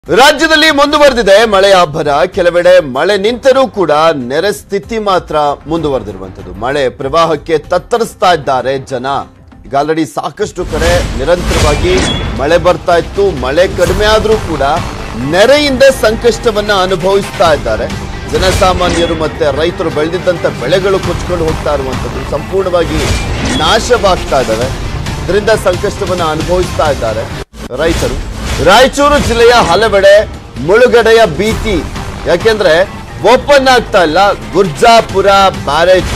ರಾಜ್ಯದಲ್ಲಿ ಮುಂದುವರೆದಿದೆ ಮಳೆಯ ಅಬ್ಬರ ಕೆಲವೆಡೆ ಮಳೆ ನಿಂತರೂ ಕೂಡ ನೆರೆ ಸ್ಥಿತಿ ಮಾತ್ರ ಮುಂದುವರೆದಿರುವಂತದ್ದು ಮಳೆ ಪ್ರವಾಹಕ್ಕೆ ತತ್ತರಿಸ್ತಾ ಇದ್ದಾರೆ ಜನ ಈಗ ಆಲ್ರೆಡಿ ಸಾಕಷ್ಟು ಕಡೆ ನಿರಂತರವಾಗಿ ಮಳೆ ಬರ್ತಾ ಇತ್ತು ಮಳೆ ಕಡಿಮೆ ಆದ್ರೂ ಕೂಡ ನೆರೆಯಿಂದ ಸಂಕಷ್ಟವನ್ನ ಅನುಭವಿಸ್ತಾ ಇದ್ದಾರೆ ಜನಸಾಮಾನ್ಯರು ಮತ್ತೆ ರೈತರು ಬೆಳೆದಿದ್ದಂತ ಬೆಳೆಗಳು ಕೊಚ್ಕೊಂಡು ಹೋಗ್ತಾ ಇರುವಂತದ್ದು ಸಂಪೂರ್ಣವಾಗಿ ನಾಶವಾಗ್ತಾ ಇದ್ದಾವೆ ಇದರಿಂದ ಸಂಕಷ್ಟವನ್ನ ಅನುಭವಿಸ್ತಾ ಇದ್ದಾರೆ ರೈತರು ರಾಯಚೂರು ಜಿಲ್ಲೆಯ ಹಲವೆಡೆ ಮುಳುಗಡೆಯ ಭೀತಿ ಯಾಕೆಂದ್ರೆ ಓಪನ್ ಆಗ್ತಾ ಇಲ್ಲ ಗುರ್ಜಾಪುರ ಬ್ಯಾರೇಜ್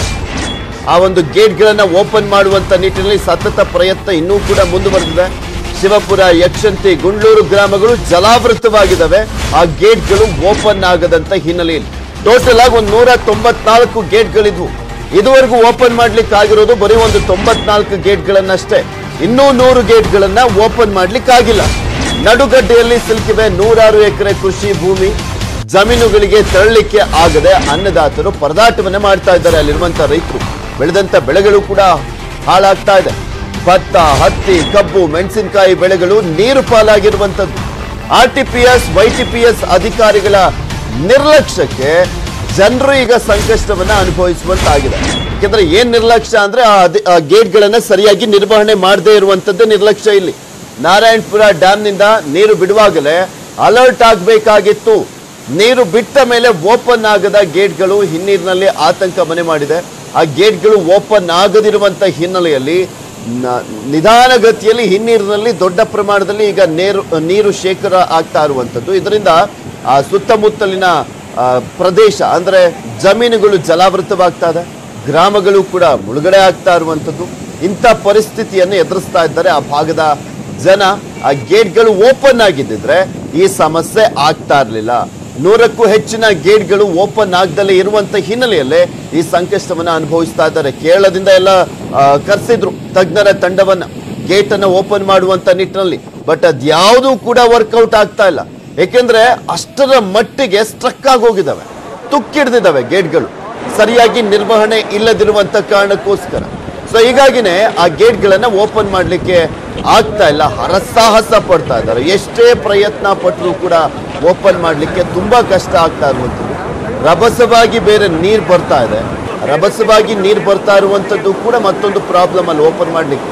ಆ ಒಂದು ಗೇಟ್ಗಳನ್ನ ಓಪನ್ ಮಾಡುವಂತ ನಿಟ್ಟಿನಲ್ಲಿ ಸತತ ಪ್ರಯತ್ನ ಇನ್ನೂ ಕೂಡ ಮುಂದುವರೆದಿದೆ ಶಿವಪುರ ಯಕ್ಷಂತಿ ಗುಂಡ್ಲೂರು ಗ್ರಾಮಗಳು ಜಲಾವೃತವಾಗಿದ್ದಾವೆ ಆ ಗೇಟ್ಗಳು ಓಪನ್ ಆಗದಂತ ಹಿನ್ನೆಲೆಯಲ್ಲಿ ಟೋಟಲ್ ಆಗಿ ಒಂದು ನೂರ ತೊಂಬತ್ನಾಲ್ಕು ಗೇಟ್ಗಳಿದ್ವು ಇದುವರೆಗೂ ಓಪನ್ ಮಾಡ್ಲಿಕ್ಕೆ ಆಗಿರೋದು ಬರೀ ಒಂದು ತೊಂಬತ್ನಾಲ್ಕು ಗೇಟ್ಗಳನ್ನಷ್ಟೇ ಇನ್ನೂ ನೂರು ಗೇಟ್ಗಳನ್ನ ಓಪನ್ ಮಾಡ್ಲಿಕ್ಕೆ ಆಗಿಲ್ಲ ನಡುಗಡ್ಡೆಯಲ್ಲಿ ಸಿಲುಕಿವೆ ನೂರಾರು ಎಕರೆ ಕೃಷಿ ಭೂಮಿ ಜಮೀನುಗಳಿಗೆ ತೆರಳಿಕ್ಕೆ ಆಗದೆ ಅನ್ನದಾತರು ಪರದಾಟವನ್ನ ಮಾಡ್ತಾ ಇದ್ದಾರೆ ಅಲ್ಲಿರುವಂತ ರೈತರು ಬೆಳೆದಂತ ಬೆಳೆಗಳು ಕೂಡ ಹಾಳಾಗ್ತಾ ಇದೆ ಭತ್ತ ಹತ್ತಿ ಕಬ್ಬು ಮೆಣಸಿನಕಾಯಿ ಬೆಳೆಗಳು ನೀರು ಪಾಲಾಗಿರುವಂತದ್ದು R T P S Y T P S ಅಧಿಕಾರಿಗಳ ನಿರ್ಲಕ್ಷ್ಯಕ್ಕೆ ಜನರು ಈಗ ಸಂಕಷ್ಟವನ್ನ ಅನುಭವಿಸುವಂತಾಗಿದೆ ಯಾಕೆಂದ್ರೆ ಏನ್ ನಿರ್ಲಕ್ಷ್ಯ ಅಂದ್ರೆ ಆ ಅಧಿ- ಆ ಗೇಟ್ಗಳನ್ನ ಸರಿಯಾಗಿ ನಿರ್ವಹಣೆ ಮಾಡದೇ ಇರುವಂತದ್ದು ನಿರ್ಲಕ್ಷ್ಯ ಇಲ್ಲಿ ನಾರಾಯಣಪುರ ಡ್ಯಾಮ್ನಿಂದ ನೀರು ಬಿಡುವಾಗಲೇ ಅಲರ್ಟ್ ಆಗಬೇಕಾಗಿತ್ತು ನೀರು ಬಿಟ್ಟ ಮೇಲೆ ಓಪನ್ ಆಗದ ಗೇಟ್ಗಳು ಹಿನ್ನೀರಿನಲ್ಲಿ ಆತಂಕ ಮನೆ ಮಾಡಿದೆ ಆ ಗೇಟ್ಗಳು ಓಪನ್ ಆಗದಿರುವಂತ ಹಿನ್ನೆಲೆಯಲ್ಲಿ ನ- ನಿಧಾನಗತಿಯಲ್ಲಿ ಹಿನ್ನೀರಿನಲ್ಲಿ ದೊಡ್ಡ ಪ್ರಮಾಣದಲ್ಲಿ ಈಗ ನೀರು ನೀರು ಶೇಖರ ಆಗ್ತಾ ಇರುವಂಥದ್ದು ಇದರಿಂದ ಆ ಸುತ್ತಮುತ್ತಲಿನ ಆ, ಪ್ರದೇಶ ಅಂದ್ರೆ ಜಮೀನುಗಳು ಜಲಾವೃತವಾಗ್ತಾ ಇದೆ ಗ್ರಾಮಗಳು ಕೂಡ ಮುಳುಗಡೆ ಆಗ್ತಾ ಇರುವಂಥದ್ದು ಇಂಥ ಪರಿಸ್ಥಿತಿಯನ್ನು ಎದುರಿಸ್ತಾ ಇದ್ದಾರೆ ಆ ಭಾಗದ ಜನ ಆ ಗೇಟ್ಗಳು ಓಪನ್ ಆಗಿದ್ದಿದ್ರೆ ಈ ಸಮಸ್ಯೆ ಆಗ್ತಾ ಇರಲಿಲ್ಲ ನೂರಕ್ಕೂ ಹೆಚ್ಚಿನ ಗೇಟ್ಗಳು ಓಪನ್ ಆಗದಲ್ಲೇ ಇರುವಂತ ಹಿನ್ನೆಲೆಯಲ್ಲೇ ಈ ಸಂಕಷ್ಟವನ್ನ ಅನುಭವಿಸ್ತಾ ಇದ್ದಾರೆ ಕೇರಳದಿಂದ ಎಲ್ಲ ಕರೆಸಿದ್ರು ತಜ್ಞರ ತಂಡವನ್ನ ಗೇಟ್ ಅನ್ನ ಓಪನ್ ಮಾಡುವಂತ ನಿಟ್ಟಿನಲ್ಲಿ ಬಟ್ ಅದ್ಯಾವುದೂ ಕೂಡ ವರ್ಕೌಟ್ ಆಗ್ತಾ ಇಲ್ಲ ಏಕೆಂದ್ರೆ ಅಷ್ಟರ ಮಟ್ಟಿಗೆ ಸ್ಟ್ರಕ್ ಆಗಿ ಹೋಗಿದಾವೆ ತುಕ್ಕಿಡ್ದಿದ್ದಾವೆ ಗೇಟ್ಗಳು ಸರಿಯಾಗಿ ನಿರ್ವಹಣೆ ಇಲ್ಲದಿರುವಂತ ಕಾರಣಕ್ಕೋಸ್ಕರ ಸೊ ಹೀಗಾಗಿನೇ ಆ ಗೇಟ್ಗಳನ್ನ ಓಪನ್ ಮಾಡ್ಲಿಕ್ಕೆ ಆಗ್ತಾ ಇಲ್ಲ ಹರಸಾಹಸ ಪಡ್ತಾ ಇದ್ದಾರೆ ಎಷ್ಟೇ ಪ್ರಯತ್ನ ಪಟ್ಟರು ಕೂಡ ಓಪನ್ ಮಾಡ್ಲಿಕ್ಕೆ ತುಂಬಾ ಕಷ್ಟ ಆಗ್ತಾ ಇರುವಂಥದ್ದು ರಭಸವಾಗಿ ಬೇರೆ ನೀರು ಬರ್ತಾ ಇದೆ ರಭಸವಾಗಿ ನೀರು ಬರ್ತಾ ಇರುವಂಥದ್ದು ಕೂಡ ಮತ್ತೊಂದು ಪ್ರಾಬ್ಲಮ್ ಅಲ್ಲಿ ಓಪನ್ ಮಾಡ್ಲಿಕ್ಕೆ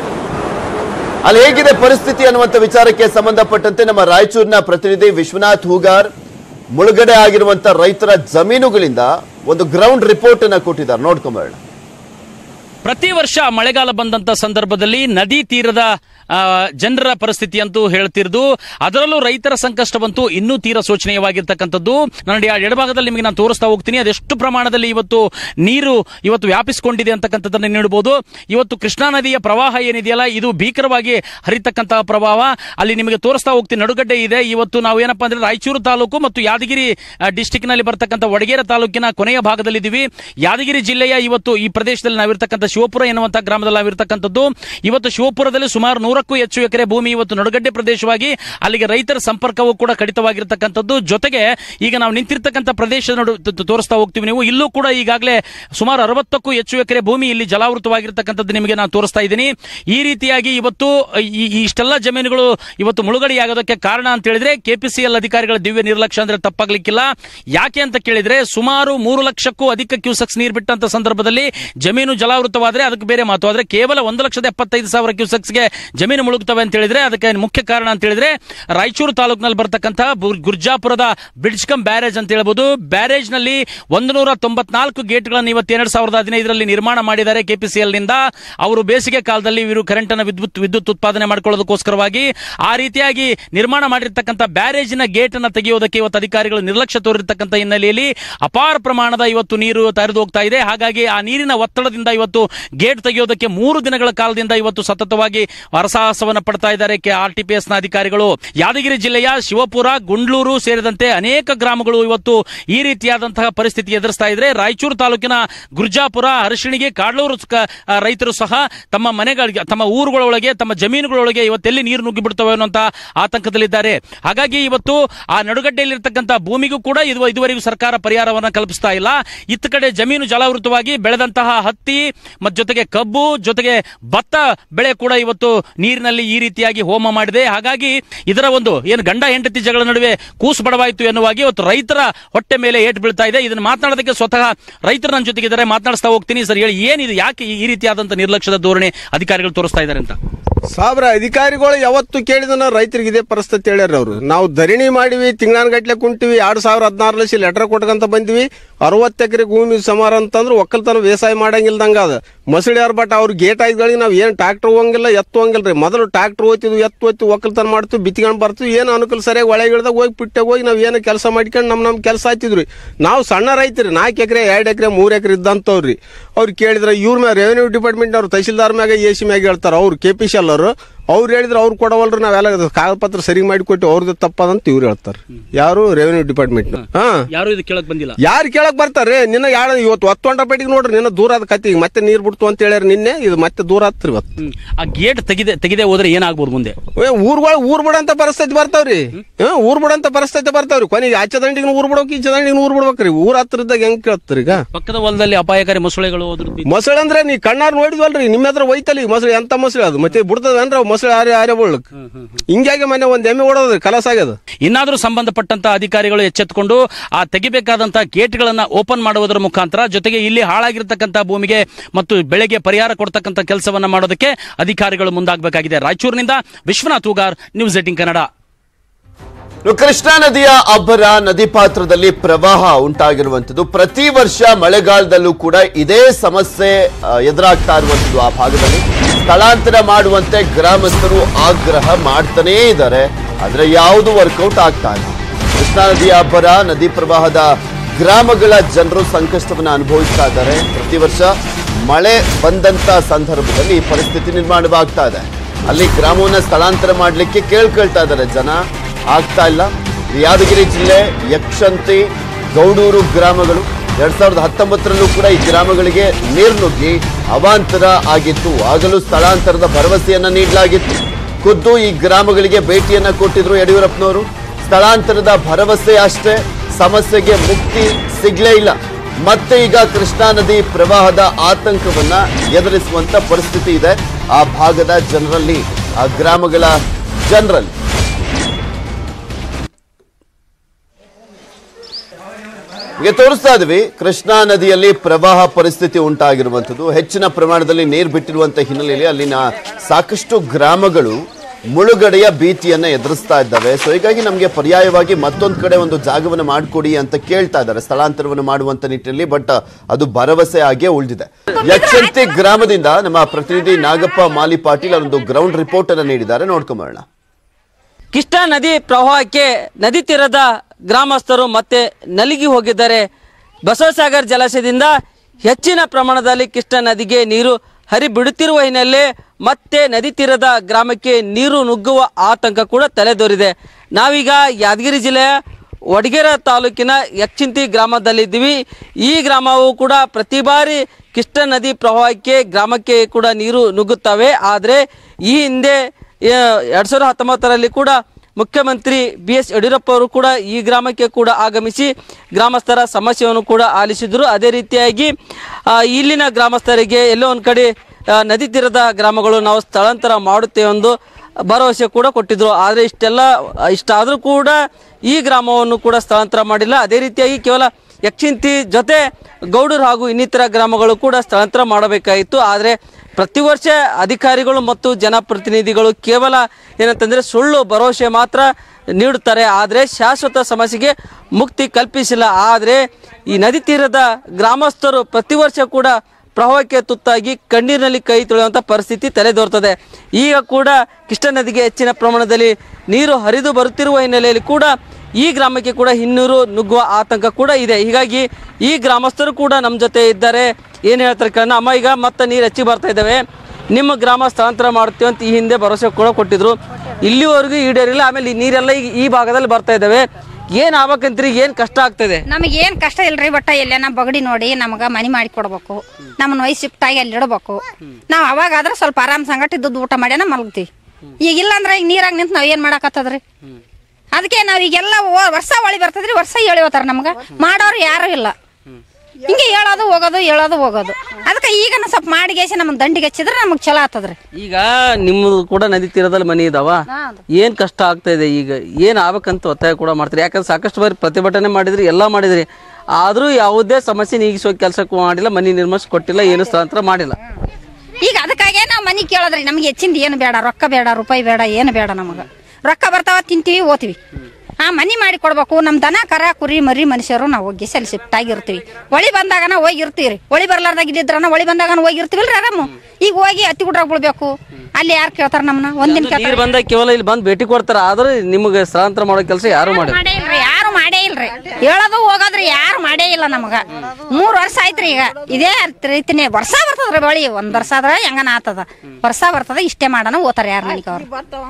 ಅಲ್ಲಿ ಹೇಗಿದೆ ಪರಿಸ್ಥಿತಿ ಅನ್ನುವಂಥ ವಿಚಾರಕ್ಕೆ ಸಂಬಂಧಪಟ್ಟಂತೆ ನಮ್ಮ ರಾಯಚೂರಿನ ಪ್ರತಿನಿಧಿ ವಿಶ್ವನಾಥ್ ಹೂಗಾರ್ ಮುಳುಗಡೆ ಆಗಿರುವಂತ ರೈತರ ಜಮೀನುಗಳಿಂದ ಒಂದು ಗ್ರೌಂಡ್ ರಿಪೋರ್ಟ್ ಅನ್ನ ಕೊಟ್ಟಿದ್ದಾರೆ ನೋಡ್ಕೊಂಬರೋಣ ಪ್ರತಿ ವರ್ಷ ಮಳೆಗಾಲ ಬಂದಂತ ಸಂದರ್ಭದಲ್ಲಿ ನದಿ ತೀರದ ಆ, ಜನರ ಪರಿಸ್ಥಿತಿ ಅಂತೂ ಹೇಳ್ತಿರ್ದು ಅದರಲ್ಲೂ ರೈತರ ಸಂಕಷ್ಟವಂತೂ ಇನ್ನೂ ತೀರ ಶೋಚನೀಯವಾಗಿರ್ತಕ್ಕಂಥದ್ದು ನನ್ನ ಆ ಎಡಭಾಗದಲ್ಲಿ ನಿಮಗೆ ನಾನು ತೋರಿಸ್ತಾ ಹೋಗ್ತೀನಿ ಅದೆಷ್ಟು ಪ್ರಮಾಣದಲ್ಲಿ ಇವತ್ತು ನೀರು ಇವತ್ತು ವ್ಯಾಪಿಸಿಕೊಂಡಿದೆ ಅಂತಕ್ಕಂಥದ್ದನ್ನು ನೀಡಬಹುದು ಇವತ್ತು ಕೃಷ್ಣಾ ನದಿಯ ಪ್ರವಾಹ ಏನಿದೆಯಲ್ಲ ಇದು ಭೀಕರವಾಗಿ ಹರಿತಕ್ಕಂತಹ ಪ್ರವಾಹ ಅಲ್ಲಿ ನಿಮಗೆ ತೋರಿಸ್ತಾ ಹೋಗ್ತೀನಿ ನಡುಗಡ್ಡೆ ಇದೆ ಇವತ್ತು ನಾವು ಏನಪ್ಪಾ ಅಂದ್ರೆ ರಾಯಚೂರು ತಾಲೂಕು ಮತ್ತು ಯಾದಗಿರಿ ಡಿಸ್ಟಿಕ್ ನಲ್ಲಿ ಬರ್ತಕ್ಕಂಥ ವಡಗೇರ ತಾಲೂಕಿನ ಕೊನೆಯ ಭಾಗದಲ್ಲಿದ್ದೀವಿ ಯಾದಗಿರಿ ಜಿಲ್ಲೆಯ ಇವತ್ತು ಈ ಪ್ರದೇಶದಲ್ಲಿ ನಾವಿರ್ತಕ್ಕಂಥ ಶಿವಪುರ ಎನ್ನುವಂತ ಗ್ರಾಮದಲ್ಲಿ ನಾವಿರ್ತಕ್ಕಂಥದ್ದು ಇವತ್ತು ಶಿವಪುರದಲ್ಲಿ ಸುಮಾರು ನೂರಕ್ಕೂ ಹೆಚ್ಚು ಎಕರೆ ಭೂಮಿ ಇವತ್ತು ನಡುಗಡ್ಡೆ ಪ್ರದೇಶವಾಗಿ ಅಲ್ಲಿಗೆ ರೈತರ ಸಂಪರ್ಕವೂ ಕೂಡ ಕಡಿತವಾಗಿರ್ತಕ್ಕಂಥದ್ದು ಜೊತೆಗೆ ಈಗ ನಾವು ನಿಂತಿರ್ತಕ್ಕಂಥ ಪ್ರದೇಶ ನಡು ತ- ತ- ತೋರಿಸ್ತಾ ಹೋಗ್ತೀವಿ ನೀವು ಇಲ್ಲೂ ಕೂಡ ಈಗಾಗಲೇ ಸುಮಾರು ಅರವತ್ತಕ್ಕೂ ಹೆಚ್ಚು ಎಕರೆ ಭೂಮಿ ಇಲ್ಲಿ ಜಲಾವೃತವಾಗಿರ್ತಕ್ಕಂಥದ್ದು ನಿಮಗೆ ನಾನು ತೋರಿಸ್ತಾ ಇದ್ದೀನಿ ಈ ರೀತಿಯಾಗಿ ಇವತ್ತು ಈ ಈ ಇಷ್ಟೆಲ್ಲ ಜಮೀನುಗಳು ಇವತ್ತು ಮುಳುಗಡೆಯಾಗೋದಕ್ಕೆ ಕಾರಣ ಅಂತ ಹೇಳಿದ್ರೆ ಕೆಪಿಸಿಎಲ್ ಅಧಿಕಾರಿಗಳ ದಿವ್ಯ ನಿರ್ಲಕ್ಷ್ಯ ಅಂದ್ರೆ ತಪ್ಪಾಗ್ಲಿಕ್ಕಿಲ್ಲ ಯಾಕೆ ಅಂತ ಕೇಳಿದ್ರೆ ಸುಮಾರು ಮೂರು ಲಕ್ಷಕ್ಕೂ ಅಧಿಕ ಕ್ಯೂಸೆಕ್ಸ್ ನೀರು ಬಿಟ್ಟಂತ ಸಂದರ್ಭದಲ್ಲಿ ಜಮೀನು ಜಲಾವೃತವಾದ್ರೆ ಅದಕ್ಕೆ ಬೇರೆ ಮಾತು ಆದ್ರೆ ಕೇವಲ ಒಂದು ಲಕ್ಷದ ಎಪ್ಪತ್ತೈದು ಸಾವಿರ ಕ್ಯೂಸೆಕ್ಸ್ಗೆ ಜಮೀನು ಮುಳುಗ್ತವೆ ಅಂತ ಹೇಳಿದ್ರೆ ಅದಕ್ಕೆ ಮುಖ್ಯ ಕಾರಣ ಅಂತ ಹೇಳಿದ್ರೆ ರಾಯಚೂರು ತಾಲೂಕಿನಲ್ಲಿ ಬರ್ತಕ್ಕಂಥ ಬುರ್- ಗುರ್ಜಾಪುರದ ಬ್ರಿಡ್ಜ್ ಕಮ್ ಬ್ಯಾರೇಜ್ ಅಂತ ಹೇಳ್ಬೋದು ಬ್ಯಾರೇಜ್ ನಲ್ಲಿ ಒಂದು ನೂರ ತೊಂಬತ್ನಾಲ್ಕು ಗೇಟ್ಗಳನ್ನು ಇವತ್ತು ಎರಡ್ ಸಾವಿರದ ಹದಿನೈದರಲ್ಲಿ ನಿರ್ಮಾಣ ಮಾಡಿದ್ದಾರೆ ಕೆಪಿಸಿಎಲ್ ನಿಂದ ಅವರು ಬೇಸಿಗೆ ಕಾಲದಲ್ಲಿ ಇವರು ಕರೆಂಟ್ ಅನ್ನು ವಿದ್ಯುತ್ ವಿದ್ಯುತ್ ಉತ್ಪಾದನೆ ಮಾಡ್ಕೊಳ್ಳೋದಕ್ಕೋಸ್ಕರವಾಗಿ ಆ ರೀತಿಯಾಗಿ ನಿರ್ಮಾಣ ಮಾಡಿರ್ತಕ್ಕಂಥ ಬ್ಯಾರೇಜಿನ ಗೇಟ್ ಅನ್ನು ತೆಗೆಯೋದಕ್ಕೆ ಇವತ್ತು ಅಧಿಕಾರಿಗಳು ನಿರ್ಲಕ್ಷ್ಯ ತೋರಿರ್ತಕ್ಕಂಥ ಹಿನ್ನೆಲೆಯಲ್ಲಿ ಅಪಾರ ಪ್ರಮಾಣದ ಇವತ್ತು ನೀರು ಹರಿದು ಹೋಗ್ತಾ ಇದೆ ಹಾಗಾಗಿ ಆ ನೀರಿನ ಒತ್ತಡದಿಂದ ಇವತ್ತು ಗೇಟ್ ತೆಗೆಯೋದಕ್ಕೆ ಮೂರು ದಿನಗಳ ಕಾಲದಿಂದ ಇವತ್ತು ಸತತವಾಗಿ ಹರಸಾಹಸವನ್ನು ಪಡ್ತಾ ಇದ್ದಾರೆ ಆರ್ ಟಿ ಪಿ ಎಸ್ ನ ಅಧಿಕಾರಿಗಳು ಯಾದಗಿರಿ ಜಿಲ್ಲೆಯ ಶಿವಪುರ ಗುಂಡ್ಲೂರು ಸೇರಿದಂತೆ ಅನೇಕ ಗ್ರಾಮಗಳು ಇವತ್ತು ಈ ರೀತಿಯಾದಂತಹ ಪರಿಸ್ಥಿತಿ ಎದುರಿಸ್ತಾ ಇದ್ರೆ ರಾಯಚೂರು ತಾಲೂಕಿನ ಗುರ್ಜಾಪುರ ಅರಶಿಣಿಗೆ ಕಾಡ್ಲೂರು ಕ- ಆ, ರೈತರು ಸಹ ತಮ್ಮ ಮನೆಗಳಿಗೆ ತಮ್ಮ ಊರುಗಳೊಳಗೆ ತಮ್ಮ ಜಮೀನುಗಳೊಳಗೆ ಇವತ್ತೆಲ್ಲಿ ನೀರು ನುಗ್ಗಿ ಬಿಡ್ತವೆ ಅನ್ನುವಂತ ಆತಂಕದಲ್ಲಿದ್ದಾರೆ ಹಾಗಾಗಿ ಇವತ್ತು ಆ ನಡುಗಡ್ಡೆಯಲ್ಲಿರ್ತಕ್ಕಂಥ ಭೂಮಿಗೂ ಕೂಡ ಇದು ಇದುವರೆಗೂ ಸರ್ಕಾರ ಪರಿಹಾರವನ್ನು ಕಲ್ಪಿಸ್ತಾ ಇಲ್ಲ ಇತ್ತ ಕಡೆ ಜಮೀನು ಜಲಾವೃತವಾಗಿ ಬೆಳೆದಂತಹ ಹತ್ತಿ ಮತ್ತು ಜೊತೆಗೆ ಕಬ್ಬು ಜೊತೆಗೆ ಭತ್ತ ಬೆಳೆ ಕೂಡ ಇವತ್ತು ನೀರಿನಲ್ಲಿ ಈ ರೀತಿಯಾಗಿ ಹೋಮ ಮಾಡಿದೆ ಹಾಗಾಗಿ ಇದರ ಒಂದು ಏನು ಗಂಡ ಹೆಂಡತಿ ಜಗಳ ನಡುವೆ ಕೂಸು ಬಡವಾಯಿತು ಎನ್ನುವಾಗಿ ಇವತ್ತು ರೈತರ ಹೊಟ್ಟೆ ಮೇಲೆ ಏಟು ಬೀಳ್ತಾ ಇದೆ ಇದನ್ನ ಮಾತನಾಡೋದಕ್ಕೆ ಸ್ವತಃ ರೈತರು ನನ್ನ ಜೊತೆಗಿದ್ದಾರೆ ಮಾತನಾಡಿಸ್ತಾ ಹೋಗ್ತೀನಿ ಸರ್ ಹೇಳಿ ಏನಿದು ಯಾಕೆ ಈ ರೀತಿಯಾದಂತ ನಿರ್ಲಕ್ಷ್ಯದ ಧೋರಣೆ ಅಧಿಕಾರಿಗಳು ತೋರಿಸ್ತಾ ಇದ್ದಾರೆ ಅಂತ ಸಾಬ್ರ ಅಧಿಕಾರಿಗಳು ಯಾವತ್ತು ಕೇಳಿದನ ರೈತರಿಗೆ ಇದೇ ಪರಿಸ್ಥಿತಿ ಹೇಳ್ಯಾರ ಅವರು ನಾವು ಧರಣಿ ಮಾಡಿವಿ ತಿಂಗಳಾನ್ಗಟ್ಲೆ ಕುಂಟಿವಿ ಎರಡ್ ಸಾವಿರ ಹದಿನಾರು ಲಕ್ಷ ಲೆಟರ್ ಕೊಟ್ಕಂತ ಬಂದ್ವಿ ಅರವತ್ತು ಎಕರೆ ಭೂಮಿ ಸಮಾರ ಅಂತಂದ್ರೆ ಒಕ್ಕಲ್ತನ ಬೇಸಾಯ ಮಾಡಂಗಿಲ್ದಂಗ ಅದ ಮಸಳಿಯಾರ್ ಬಟ್ ಅವ್ರ ಗೇಟ್ ಆಯ್ಗಳಿಗೆ ನಾವು ಏನು ಟ್ರಾಕ್ಟರ್ ಹೋಗಂಗಿಲ್ಲ ಎತ್ತು ಹೋಗಂಗಿಲ್ಲ ರೀ ಮೊದಲು ಟ್ರಾಕ್ಟರ್ ಹೋಗ್ತಿದ್ವಿ ಎತ್ತು ಹೋಯ್ತು ಒಕ್ಕಲ್ತನ ಮಾಡ್ತೀವಿ ಬಿತ್ಕೊಂಡು ಬರ್ತೀವಿ ಏನು ಅನುಕೂಲ ಸರಿಯಾಗಿ ಒಳಗಿಳ್ದಾಗ ಹೋಗಿ ಪಿಟ್ಟೆ ಹೋಗಿ ನಾವು ಏನು ಕೆಲಸ ಮಾಡ್ಕೊಂಡು ನಮ್ಮ ನಮ್ಮ ಕೆಲಸ ಆಯ್ತಿದ್ವಿ ನಾವು ಸಣ್ಣ ರೈತರಿ ನಾಲ್ಕು ಎಕರೆ ಎರಡು ಎಕರೆ ಮೂರು ಎಕರೆ ಇದ್ದಂಥವ್ರಿ ಅವ್ರು ಕೇಳಿದ್ರೆ ಇವ್ರ ಮ್ಯಾಗ ರೆವೆನ್ಯೂ ಡಿಪಾರ್ಟ್ಮೆಂಟ್ ಅವ್ರು ತಹಶೀಲ್ದಾರ್ ಮ್ಯಾಗ ಎ ಸಿ ಮ್ಯಾಗ ಹೇಳ್ತಾರೆ ಅವ್ರು ಕೆ ಪಿ ಸಿ ಅವರು ಅವ್ರು ಹೇಳಿದ್ರೆ ಅವ್ರು ಕೊಡವಲ್ರಿ ನಾವೆಲ್ಲ ಕಾಗದ ಪತ್ರ ಸರಿ ಮಾಡಿ ಕೊಟ್ಟು ಅವ್ರದ್ದು ತಪ್ಪದಂತ ಇವ್ರು ಹೇಳ್ತಾರೆ ಯಾರು ರೆವೆನ್ಯೂ ಡಿಪಾರ್ಟ್ಮೆಂಟ್ ಹಾ ಯಾರು ಇದು ಕೇಳಕ್ ಬಂದಿಲ್ಲ ಯಾರು ಕೇಳಕ್ ಬರ್ತಾರೆ ನಿನ್ನ ಯಾರ ಇವತ್ತು ಒತ್ತೊಂಡ ಪೇಟಿಗೆ ನೋಡ್ರಿ ನಿನ್ನ ದೂರ ಆದ ಕತ್ತಿ ಮತ್ತೆ ನೀರ್ ಬಿಡ್ತು ಅಂತ ಹೇಳ್ಯಾರ ನಿನ್ನೆ ಇದು ಮತ್ತೆ ದೂರ ಆತ್ರಿ ಇವತ್ತು ಹ್ಮ್. ಆ ಗೇಟ್ ತೆಗಿದೆ ತೆಗೆದೇ ಹೋದ್ರೆ ಏನಾಗ್ಬೋದು ಮುಂದೆ ಏ, ಊರ್ಗಳು ಊರ್ ಬಿಡಂತ ಪರಿಸ್ಥಿತಿ ಬರ್ತಾವ್ರಿ ಹ್ಮ್ ಊರ್ ಬಿಡಂತ ಪರಿಸ್ಥಿತಿ ಬರ್ತಾವ್ರಿ ಕೊನೆಗೆ ಆಚೆ ದಂಡಿಗೆ ಊರ್ ಬಿಡೋಕೆ ಈಚೆ ದಂಡಿಗೆ ಊರ್ ಬಿಡ್ಬೇಕ್ರಿ ಊರ್ ಹತ್ರದಾಗ ಹೆಂಗ್ ಕೇಳ್ತಾರ ಈಗ ಪಕ್ಕದ ಹೊಲದಲ್ಲಿ ಅಪಾಯಕಾರಿ ಮೊಸಳೆಗಳು ಅದ್ರ ಬಿ- ಮೊಸಳೆ ಅಂದ್ರೆ ನೀ ಕಣ್ಣಾರ್ ನೋಡಿದ್ವಲ್ರಿ ನಿಮ್ಮ ಹತ್ರ ಒಯ್ತಲ್ಲಿ ಈ ಮೊಸಳೆ ಎಂತ ಮೊಸಳೆ ಅದು ಮತ್ತೆ ಬಿಡ್ತದೇನ್ರ ಮೊಸಳೆ ಆರೆ ಆರೆ ಬೀಳಕ್ ಹಿಂಗಾಗಿ ಮನೆ ಒಂದ್ ಎಮ್ಮೆ ಓಡೋದ್ರಿ ಕಲಸ ಆಗ್ಯದ ಇನ್ನಾದ್ರೂ ಸಂಬಂಧಪಟ್ಟಂತ ಅಧಿಕಾರಿಗಳು ಎಚ್ಚೆತ್ತುಕೊಂಡು ಆ ತೆಗಿಬೇಕಾದಂತ ಗೇಟ್ಗಳನ್ನ ಓಪನ್ ಮಾಡುವುದರ ಮುಖಾಂತರ ಜೊತೆಗೆ ಇಲ್ಲಿ ಹಾಳಾಗಿರ್ತಕ್ಕಂಥ ಭೂಮಿಗೆ ಮತ್ತು ಬೆಳೆಗೆ ಪರಿಹಾರ ಕೊಡ್ತಕ್ಕಂಥ ಕೆಲಸವನ್ನ ಮಾಡೋದಕ್ಕೆ ಅಧಿಕಾರಿಗಳು ಮುಂದಾಗಬೇಕಾಗಿದೆ ರಾಯಚೂರಿನಿಂದ ವಿಶ್ವನಾಥ್ ಹೂಗಾರ್ ನ್ಯೂಸ್ ಏಟಿಂಗ್ ಕನ್ನಡ ಇನ್ನು ಕೃಷ್ಣಾ ನದಿಯ ಅಬ್ಬರ ನದಿ ಪಾತ್ರದಲ್ಲಿ ಪ್ರವಾಹ ಉಂಟಾಗಿರುವಂತದ್ದು ಪ್ರತಿ ವರ್ಷ ಮಳೆಗಾಲದಲ್ಲೂ ಕೂಡ ಇದೇ ಸಮಸ್ಯೆ ಆ, ಎದುರಾಗ್ತಾ ಇರುವಂತದ್ದು ಆ ಭಾಗದಲ್ಲಿ ಸ್ಥಳಾಂತರ ಮಾಡುವಂತೆ ಗ್ರಾಮಸ್ಥರು ಆಗ್ರಹ ಮಾಡ್ತಾನೇ ಇದ್ದಾರೆ ಆದ್ರೆ ಯಾವುದು ವರ್ಕೌಟ್ ಆಗ್ತಾ ಇಲ್ಲ ಕೃಷ್ಣಾ ನದಿಯ ಅಬ್ಬರ ನದಿ ಪ್ರವಾಹದ ಗ್ರಾಮಗಳ ಜನರು ಸಂಕಷ್ಟವನ್ನ ಅನುಭವಿಸ್ತಾ ಇದ್ದಾರೆ ಪ್ರತಿ ವರ್ಷ ಮಳೆ ಬಂದಂತ ಸಂದರ್ಭದಲ್ಲಿ ಈ ಪರಿಸ್ಥಿತಿ ನಿರ್ಮಾಣವಾಗ್ತಾ ಇದೆ ಅಲ್ಲಿ ಗ್ರಾಮವನ್ನ ಸ್ಥಳಾಂತರ ಮಾಡಲಿಕ್ಕೆ ಕೇಳ್ಕೊಳ್ತಾ ಇದ್ದಾರೆ ಜನ ಆಗ್ತಾ ಇಲ್ಲ ಯಾದಗಿರಿ ಜಿಲ್ಲೆ ಯಕ್ಷಂತಿ ಗೌಡೂರು ಗ್ರಾಮಗಳು ಎರಡ್ ಸಾವಿರದ ಹತ್ತೊಂಬತ್ತರಲ್ಲೂ ಕೂಡ ಈ ಗ್ರಾಮಗಳಿಗೆ ನೀರು ನುಗ್ಗಿ ಅವಾಂತರ ಆಗಿತ್ತು ಆಗಲೂ ಸ್ಥಳಾಂತರದ ಭರವಸೆಯನ್ನ ನೀಡಲಾಗಿತ್ತು ಖುದ್ದು ಈ ಗ್ರಾಮಗಳಿಗೆ ಭೇಟಿಯನ್ನ ಕೊಟ್ಟಿದ್ರು ಯಡಿಯೂರಪ್ಪನವರು ಸ್ಥಳಾಂತರದ ಭರವಸೆ ಅಷ್ಟೇ ಸಮಸ್ಯೆಗೆ ಮುಕ್ತಿ ಸಿಗ್ಲೇ ಇಲ್ಲ ಮತ್ತೆ ಈಗ ಕೃಷ್ಣಾ ನದಿ ಪ್ರವಾಹದ ಆತಂಕವನ್ನ ಎದುರಿಸುವಂತ ಪರಿಸ್ಥಿತಿ ಇದೆ ಆ ಭಾಗದ ಜನರಲ್ಲಿ ಆ ಗ್ರಾಮಗಳ ಜನರಲ್ಲಿ ಈಗ ತೋರಿಸ್ತಾ ಇದ್ವಿ ಕೃಷ್ಣಾ ನದಿಯಲ್ಲಿ ಪ್ರವಾಹ ಪರಿಸ್ಥಿತಿ ಉಂಟಾಗಿರುವಂಥದ್ದು ಹೆಚ್ಚಿನ ಪ್ರಮಾಣದಲ್ಲಿ ನೀರು ಬಿಟ್ಟಿರುವಂತ ಹಿನ್ನೆಲೆಯಲ್ಲಿ ಅಲ್ಲಿನ ಸಾಕಷ್ಟು ಗ್ರಾಮಗಳು ಮುಳುಗಡೆಯ ಭೀತಿಯನ್ನ ಎದುರಿಸ್ತಾ ಇದ್ದಾವೆ ಸೊ ಹೀಗಾಗಿ ನಮಗೆ ಪರ್ಯಾಯವಾಗಿ ಮತ್ತೊಂದು ಕಡೆ ಒಂದು ಜಾಗವನ್ನು ಮಾಡಿಕೊಡಿ ಅಂತ ಕೇಳ್ತಾ ಇದ್ದಾರೆ ಸ್ಥಳಾಂತರವನ್ನು ಮಾಡುವಂತ ನಿಟ್ಟಿನಲ್ಲಿ ಬಟ್ ಅದು ಭರವಸೆ ಆಗೇ ಉಳಿದಿದೆ ಯಕ್ಷಂತಿ ಗ್ರಾಮದಿಂದ ನಮ್ಮ ಪ್ರತಿನಿಧಿ ನಾಗಪ್ಪ ಮಾಲಿ ಪಾಟೀಲ್ ಒಂದು ಗ್ರೌಂಡ್ ರಿಪೋರ್ಟ್ ಅನ್ನ ನೀಡಿದ್ದಾರೆ ನೋಡ್ಕೊಂಬರೋಣ ಕೃಷ್ಣಾ ನದಿ ಪ್ರವಾಹಕ್ಕೆ ನದಿ ತೀರದ ಗ್ರಾಮಸ್ಥರು ಮತ್ತೆ ನಲಿಗಿ ಹೋಗಿದ್ದಾರೆ ಬಸವಸಾಗರ್ ಜಲಾಶಯದಿಂದ ಹೆಚ್ಚಿನ ಪ್ರಮಾಣದಲ್ಲಿ ಕೃಷ್ಣಾ ನದಿಗೆ ನೀರು ಹರಿಬಿಡುತ್ತಿರುವ ಹಿನ್ನೆಲೆ ಮತ್ತೆ ನದಿ ತೀರದ ಗ್ರಾಮಕ್ಕೆ ನೀರು ನುಗ್ಗುವ ಆತಂಕ ಕೂಡ ತಲೆದೋರಿದೆ ನಾವೀಗ ಯಾದಗಿರಿ ಜಿಲ್ಲೆಯ ವಡಗೇರ ತಾಲೂಕಿನ ಯಕ್ಷಿಂತಿ ಗ್ರಾಮದಲ್ಲಿದ್ದೀವಿ ಈ ಗ್ರಾಮವು ಕೂಡ ಪ್ರತಿ ಬಾರಿ ಕೃಷ್ಣಾ ನದಿ ಪ್ರವಾಹಕ್ಕೆ ಗ್ರಾಮಕ್ಕೆ ಕೂಡ ನೀರು ನುಗ್ಗುತ್ತವೆ ಆದರೆ ಈ ಹಿಂದೆ ಎರಡ್ ಸಾವಿರದ ಹತ್ತೊಂಬತ್ತರಲ್ಲಿ ಕೂಡ ಮುಖ್ಯಮಂತ್ರಿ ಬಿ ಎಸ್ ಯಡಿಯೂರಪ್ಪ ಅವರು ಕೂಡ ಈ ಗ್ರಾಮಕ್ಕೆ ಕೂಡ ಆಗಮಿಸಿ ಗ್ರಾಮಸ್ಥರ ಸಮಸ್ಯೆಯನ್ನು ಕೂಡ ಆಲಿಸಿದರು ಅದೇ ರೀತಿಯಾಗಿ ಆ, ಇಲ್ಲಿನ ಗ್ರಾಮಸ್ಥರಿಗೆ ಎಲ್ಲೋ ಒಂದು ಕಡೆ ಆ, ನದಿ ತೀರದ ಗ್ರಾಮಗಳು ನಾವು ಸ್ಥಳಾಂತರ ಮಾಡುತ್ತೇವೆ ಎಂದು ಭರವಸೆ ಕೂಡ ಕೊಟ್ಟಿದ್ರು ಆದರೆ ಇಷ್ಟೆಲ್ಲ ಇಷ್ಟಾದರೂ ಕೂಡ ಈ ಗ್ರಾಮವನ್ನು ಕೂಡ ಸ್ಥಳಾಂತರ ಮಾಡಿಲ್ಲ ಅದೇ ರೀತಿಯಾಗಿ ಕೇವಲ ಯಕ್ಷಿಂತಿ ಜೊತೆ ಗೌಡರು ಹಾಗೂ ಇನ್ನಿತರ ಗ್ರಾಮಗಳು ಕೂಡ ಸ್ಥಳಾಂತರ ಮಾಡಬೇಕಾಯಿತು ಆದರೆ ಪ್ರತಿ ವರ್ಷ ಅಧಿಕಾರಿಗಳು ಮತ್ತು ಜನಪ್ರತಿನಿಧಿಗಳು ಕೇವಲ ಏನಂತಂದ್ರೆ ಸುಳ್ಳು ಭರವಸೆ ಮಾತ್ರ ನೀಡುತ್ತಾರೆ ಆದರೆ ಶಾಶ್ವತ ಸಮಸ್ಯೆಗೆ ಮುಕ್ತಿ ಕಲ್ಪಿಸಿಲ್ಲ ಆದರೆ ಈ ನದಿ ತೀರದ ಗ್ರಾಮಸ್ಥರು ಪ್ರತಿ ವರ್ಷ ಕೂಡ ಪ್ರವಾಹಕ್ಕೆ ತುತ್ತಾಗಿ ಕಣ್ಣೀರಿನಲ್ಲಿ ಕೈ ತೊಳೆಯುವಂಥ ಪರಿಸ್ಥಿತಿ ತಲೆದೋರ್ತದೆ ಈಗ ಕೂಡ ಕೃಷ್ಣ ನದಿಗೆ ಹೆಚ್ಚಿನ ಪ್ರಮಾಣದಲ್ಲಿ ನೀರು ಹರಿದು ಬರುತ್ತಿರುವ ಹಿನ್ನೆಲೆಯಲ್ಲಿ ಕೂಡ ಈ ಗ್ರಾಮಕ್ಕೆ ಕೂಡ ಹಿನ್ನೂರು ನುಗ್ಗುವ ಆತಂಕ ಕೂಡ ಇದೆ ಹೀಗಾಗಿ ಈ ಗ್ರಾಮಸ್ಥರು ಕೂಡ ನಮ್ಮ ಜೊತೆ ಇದ್ದಾರೆ ಏನು ಹೇಳ್ತಾರೆ ಕೇಳೋಣ ಅಮ್ಮ ಈಗ ಮತ್ತೆ ನೀರು ಹೆಚ್ಚಿ ಬರ್ತಾ ಇದ್ದಾವೆ ನಿಮ್ಮ ಗ್ರಾಮ ಸ್ಥಳಾಂತರ ಮಾಡ್ತೀವಿ ಅಂತ ಈ ಹಿಂದೆ ಭರವಸೆ ಕೂಡ ಕೊಟ್ಟಿದ್ರು ಇಲ್ಲಿವರೆಗೂ ಈಡೇರಿಲ್ಲ ಆಮೇಲೆ ಈ ನೀರೆಲ್ಲ ಈಗ ಈ ಭಾಗದಲ್ಲಿ ಬರ್ತಾ ಇದ್ದಾವೆ ಏನು ಆಗ್ಬೇಕಂತೀರಿ ಏನು ಕಷ್ಟ ಆಗ್ತದೆ ನಮಗೆ ಏನ್ ಕಷ್ಟ ಇಲ್ರಿ ಬಟ್ಟ ಎಲ್ಲ ನಮ್ಮ ಬಗಡಿ ನೋಡಿ ನಮಗ ಮನಿ ಮಾಡಿ ಕೊಡ್ಬೇಕು ನಮ್ಮನ್ನ ವಯಸ್ಸು ಶಿಫ್ಟ್ ಆಗಿ ಅಲ್ಲಿ ಇಡಬೇಕು ನಾವ್ ಅವಾಗ ಆದ್ರೆ ಸ್ವಲ್ಪ ಆರಾಮ್ ಸಂಗಟ ಇದ್ದದ್ದು ಊಟ ಮಾಡ್ಯಾನ ಮಲಗ್ತೀವಿ ಈಗ ಇಲ್ಲ ಅಂದ್ರೆ ಈಗ ನೀರಾಗ ನಿಂತು ನಾವ್ ಏನ್ ಮಾಡಾಕತ್ತದ್ರಿ ಅದಕ್ಕೆ ನಾವ್ ಈಗೆಲ್ಲ ಓ- ವರ್ಷ ಹೊಳಿ ಬರ್ತದ್ರಿ ವರ್ಷ ಹೇಳಿ ಹೋತಾರ ನಮ್ಗ ಮಾಡೋರು ಯಾರು ಇಲ್ಲ ಹಿಂಗೆ ಹೇಳೋದು ಹೋಗೋದು ಹೇಳೋದು ಹೋಗೋದು ಅದಕ್ಕೆ ಈಗ ಸ್ವಲ್ಪ ಮಾಡಿಗೆಸಿ ನಮ್ಗೆ ದಂಡಿಗೆ ಹಚ್ಚಿದ್ರೆ ನಮಗೆ ಚಲೋ ಆಗ್ತದ್ರಿ ಈಗ ನಿಮ್ಮದು ಕೂಡ ನದಿ ತೀರದಲ್ಲಿ ಮನೆ ಇದಾವ ಏನ್ ಕಷ್ಟ ಆಗ್ತಾ ಇದೆ ಈಗ ಏನ್ ಆಗ್ಬೇಕಂತ ಒತ್ತಾಯ ಕೂಡ ಮಾಡ್ತೀರಿ ಯಾಕಂದ್ರೆ ಸಾಕಷ್ಟು ಬಾರಿ ಪ್ರತಿಭಟನೆ ಮಾಡಿದ್ರಿ ಎಲ್ಲಾ ಮಾಡಿದ್ರಿ ಆದ್ರೂ ಯಾವುದೇ ಸಮಸ್ಯೆ ನೀಗಿಸೋ ಕೆಲಸ ಮಾಡಿಲ್ಲ ಮನೆ ನಿರ್ಮಿಸಿ ಕೊಟ್ಟಿಲ್ಲ ಏನು ಸ್ಥಳಾಂತರ ಮಾಡಿಲ್ಲ ಈಗ ಅದಕ್ಕಾಗೆ ನಾವು ಮನೆ ಕೇಳೋದ್ರಿ ನಮ್ಗೆ ಹೆಚ್ಚಿಂದ ಏನು ಬೇಡ ರೊಕ್ಕ ಬೇಡ ರೂಪಾಯಿ ಬೇಡ ಏನು ಬೇಡ ನಮಗೆ ರೊಕ್ಕ ಬರ್ತಾವ ತಿಂತೀವಿ ಓದ್ತೀವಿ ಆ ಮನೆ ಮಾಡಿ ಕೊಡ್ಬೇಕು ನಮ್ಮ ದನ ಕರ ಕುರಿ ಮರಿ ಮನುಷ್ಯರು ನಾವು ಹೋಗಿ ಸೆಲ್ ಶಿಫ್ಟ್ ಆಗಿರ್ತೀವಿ ಹೊಳಿ ಬಂದಾಗ ನಾವು ಹೋಗಿರ್ತೀವಿ ಹೊಳಿ ಬರ್ಲಾರ್ದಾಗ ಇದ್ದಿದ್ರ ಹೊಳಿ ಬಂದಾಗ ಹೋಗಿರ್ತೀವಿಲ್ರಿ ಆರಾಮು ಈಗ ಹೋಗಿ ಹತ್ತಿ ಗುಡ್ರಾಗ ಬಿಡ್ಬೇಕು ಅಲ್ಲಿ ಯಾರು ಕೇಳ್ತಾರ ನಮ್ಮನ್ನ ಒಂದಿನ ಕೇಳ್ತಾರ ನೀರ್ ಬಂದಾಗ ಕೇವಲ ಇಲ್ಲಿ ಬಂದು ಭೇಟಿ ಕೊಡ್ತಾರ ಆದ್ರೆ ನಿಮಗೆ ಸ್ಥಳಾಂತರ ಮಾಡೋ ಕೆಲಸ ಯಾರು ಮಾಡಿಲ್ಲ ಮಾಡೇ ಇಲ್ರಿ ಯಾರು ಮಾಡೇ ಇಲ್ರಿ ಹೇಳೋದು ಹೋಗೋದ್ರಿ ಯಾರು ಮಾಡೇ ಇಲ್ಲ ನಮಗ ಮೂರ್ ವರ್ಷ ಆಯ್ತ್ರಿ ಈಗ ಇದೇ ರೀತಿನೇ ವರ್ಷ ಬರ್ತದ್ರಿ ಬಳಿ ಒಂದ್ ವರ್ಷ ಆದ್ರ ಹೆಂಗನ ಆತದ ವರ್ಷ ಬರ್ತದ ಇಷ್ಟೇ ಮಾಡೋಣ ಓತಾರ ಯಾರ ಮನಿಗೆ ಅವ್ರು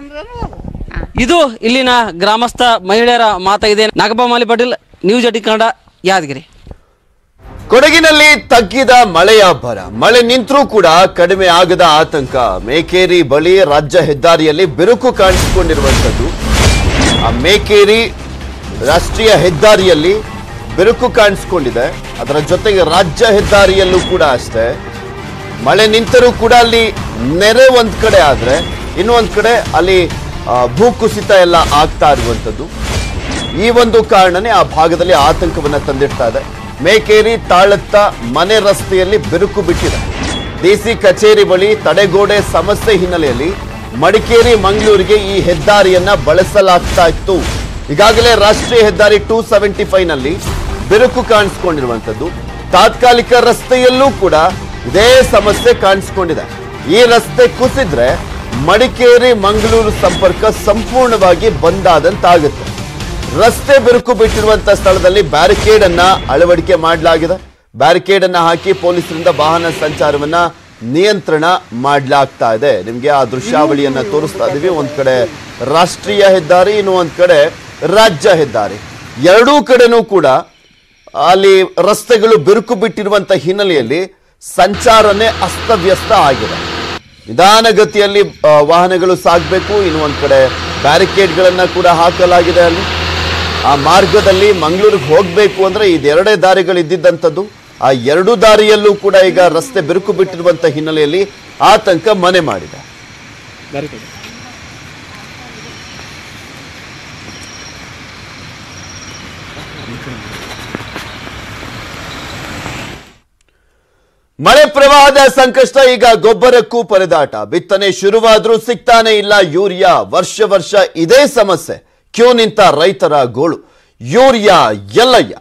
ಇದು ಇಲ್ಲಿನ ಗ್ರಾಮಸ್ಥ ಮಹಿಳೆಯರ ಮಾತಾಗಿದೆ ನಾಗಪ್ಪ ಮಾಲಿ ಪಾಟೀಲ್ ನ್ಯೂಸ್ ಏಟಿ ಕನ್ನಡ ಯಾದಗಿರಿ ಕೊಡಗಿನಲ್ಲಿ ತಗ್ಗಿದ ಮಳೆಯಾಬ್ಬರ ಮಳೆ ನಿಂತರೂ ಕೂಡ ಕಡಿಮೆ ಆಗದ ಆತಂಕ ಮೇಕೇರಿ ಬಳಿ ರಾಜ್ಯ ಹೆದ್ದಾರಿಯಲ್ಲಿ ಬಿರುಕು ಕಾಣಿಸಿಕೊಂಡಿರುವಂಥದ್ದು ಆ ಮೇಕೇರಿ ರಾಷ್ಟ್ರೀಯ ಹೆದ್ದಾರಿಯಲ್ಲಿ ಬಿರುಕು ಕಾಣಿಸಿಕೊಂಡಿದೆ ಅದರ ಜೊತೆಗೆ ರಾಜ್ಯ ಹೆದ್ದಾರಿಯಲ್ಲೂ ಕೂಡ ಅಷ್ಟೇ ಮಳೆ ನಿಂತರೂ ಕೂಡ ಅಲ್ಲಿ ನೆರೆ ಒಂದ್ ಕಡೆ ಆದ್ರೆ ಇನ್ನು ಒಂದ್ ಕಡೆ ಅಲ್ಲಿ ಆ, ಭೂಕುಸಿತ ಎಲ್ಲ ಆಗ್ತಾ ಇರುವಂಥದ್ದು ಈ ಒಂದು ಕಾರಣನೇ ಆ ಭಾಗದಲ್ಲಿ ಆತಂಕವನ್ನ ತಂದಿಡ್ತಾ ಇದೆ ಮೇಕೇರಿ ತಾಳತ್ತ ಮನೆ ರಸ್ತೆಯಲ್ಲಿ ಬಿರುಕು ಬಿಟ್ಟಿದೆ ಡಿಸಿ ಕಚೇರಿ ಬಳಿ ತಡೆಗೋಡೆ ಸಮಸ್ಯೆ ಹಿನ್ನೆಲೆಯಲ್ಲಿ ಮಡಿಕೇರಿ ಮಂಗಳೂರಿಗೆ ಈ ಹೆದ್ದಾರಿಯನ್ನ ಬಳಸಲಾಗ್ತಾ ಇತ್ತು ಈಗಾಗಲೇ ರಾಷ್ಟ್ರೀಯ ಹೆದ್ದಾರಿ ಟೂ ಸೆವೆಂಟಿ ಫೈವ್ ನಲ್ಲಿ ಬಿರುಕು ಕಾಣಿಸ್ಕೊಂಡಿರುವಂತದ್ದು ತಾತ್ಕಾಲಿಕ ರಸ್ತೆಯಲ್ಲೂ ಕೂಡ ಇದೇ ಸಮಸ್ಯೆ ಕಾಣಿಸ್ಕೊಂಡಿದೆ ಈ ರಸ್ತೆ ಕುಸಿದ್ರೆ ಮಡಿಕೇರಿ ಮಂಗಳೂರು ಸಂಪರ್ಕ ಸಂಪೂರ್ಣವಾಗಿ ಬಂದಾದಂತಾಗುತ್ತೆ ರಸ್ತೆ ಬಿರುಕು ಬಿಟ್ಟಿರುವಂತ ಸ್ಥಳದಲ್ಲಿ ಬ್ಯಾರಿಕೇಡ್ ಅನ್ನ ಅಳವಡಿಕೆ ಮಾಡಲಾಗಿದೆ ಬ್ಯಾರಿಕೇಡ್ ಅನ್ನ ಹಾಕಿ ಪೊಲೀಸರಿಂದ ವಾಹನ ಸಂಚಾರವನ್ನ ನಿಯಂತ್ರಣ ಮಾಡಲಾಗ್ತಾ ಇದೆ ನಿಮ್ಗೆ ಆ ದೃಶ್ಯಾವಳಿಯನ್ನ ತೋರಿಸ್ತಾ ಇದೀವಿ ಒಂದ್ ಕಡೆ ರಾಷ್ಟ್ರೀಯ ಹೆದ್ದಾರಿ ಇನ್ನು ಒಂದ್ ಕಡೆ ರಾಜ್ಯ ಹೆದ್ದಾರಿ ಎರಡೂ ಕಡೆನೂ ಕೂಡ ಅಲ್ಲಿ ರಸ್ತೆಗಳು ಬಿರುಕು ಬಿಟ್ಟಿರುವಂತ ಹಿನ್ನೆಲೆಯಲ್ಲಿ ಸಂಚಾರನೇ ಅಸ್ತವ್ಯಸ್ತ ಆಗಿದೆ ನಿಧಾನಗತಿಯಲ್ಲಿ ಆ, ವಾಹನಗಳು ಸಾಗಬೇಕು ಇನ್ನು ಒಂದ್ ಕಡೆ ಬ್ಯಾರಿಕೇಡ್ಗಳನ್ನ ಕೂಡ ಹಾಕಲಾಗಿದೆ ಅಲ್ಲಿ ಆ ಮಾರ್ಗದಲ್ಲಿ ಮಂಗಳೂರಿಗೆ ಹೋಗ್ಬೇಕು ಅಂದ್ರೆ ಇದೆರಡೇ ದಾರಿಗಳು ಇದ್ದಿದ್ದಂಥದ್ದು ಆ ಎರಡು ದಾರಿಯಲ್ಲೂ ಕೂಡ ಈಗ ರಸ್ತೆ ಬಿರುಕು ಬಿಟ್ಟಿರುವಂತ ಹಿನ್ನೆಲೆಯಲ್ಲಿ ಆತಂಕ ಮನೆ ಮಾಡಿದೆ ಮಳೆ ಪ್ರವಾಹದ ಸಂಕಷ್ಟ ಈಗ ಗೊಬ್ಬರಕ್ಕೂ ಪರದಾಟ ಬಿತ್ತನೆ ಶುರುವಾದ್ರೂ ಸಿಗ್ತಾನೆ ಇಲ್ಲ ಯೂರಿಯಾ ವರ್ಷ ವರ್ಷ ಇದೇ ಸಮಸ್ಯೆ ಕ್ಯೂ ನಿಂತ ರೈತರ ಗೋಳು ಯೂರಿಯಾ ಎಲ್ಲಯ್ಯ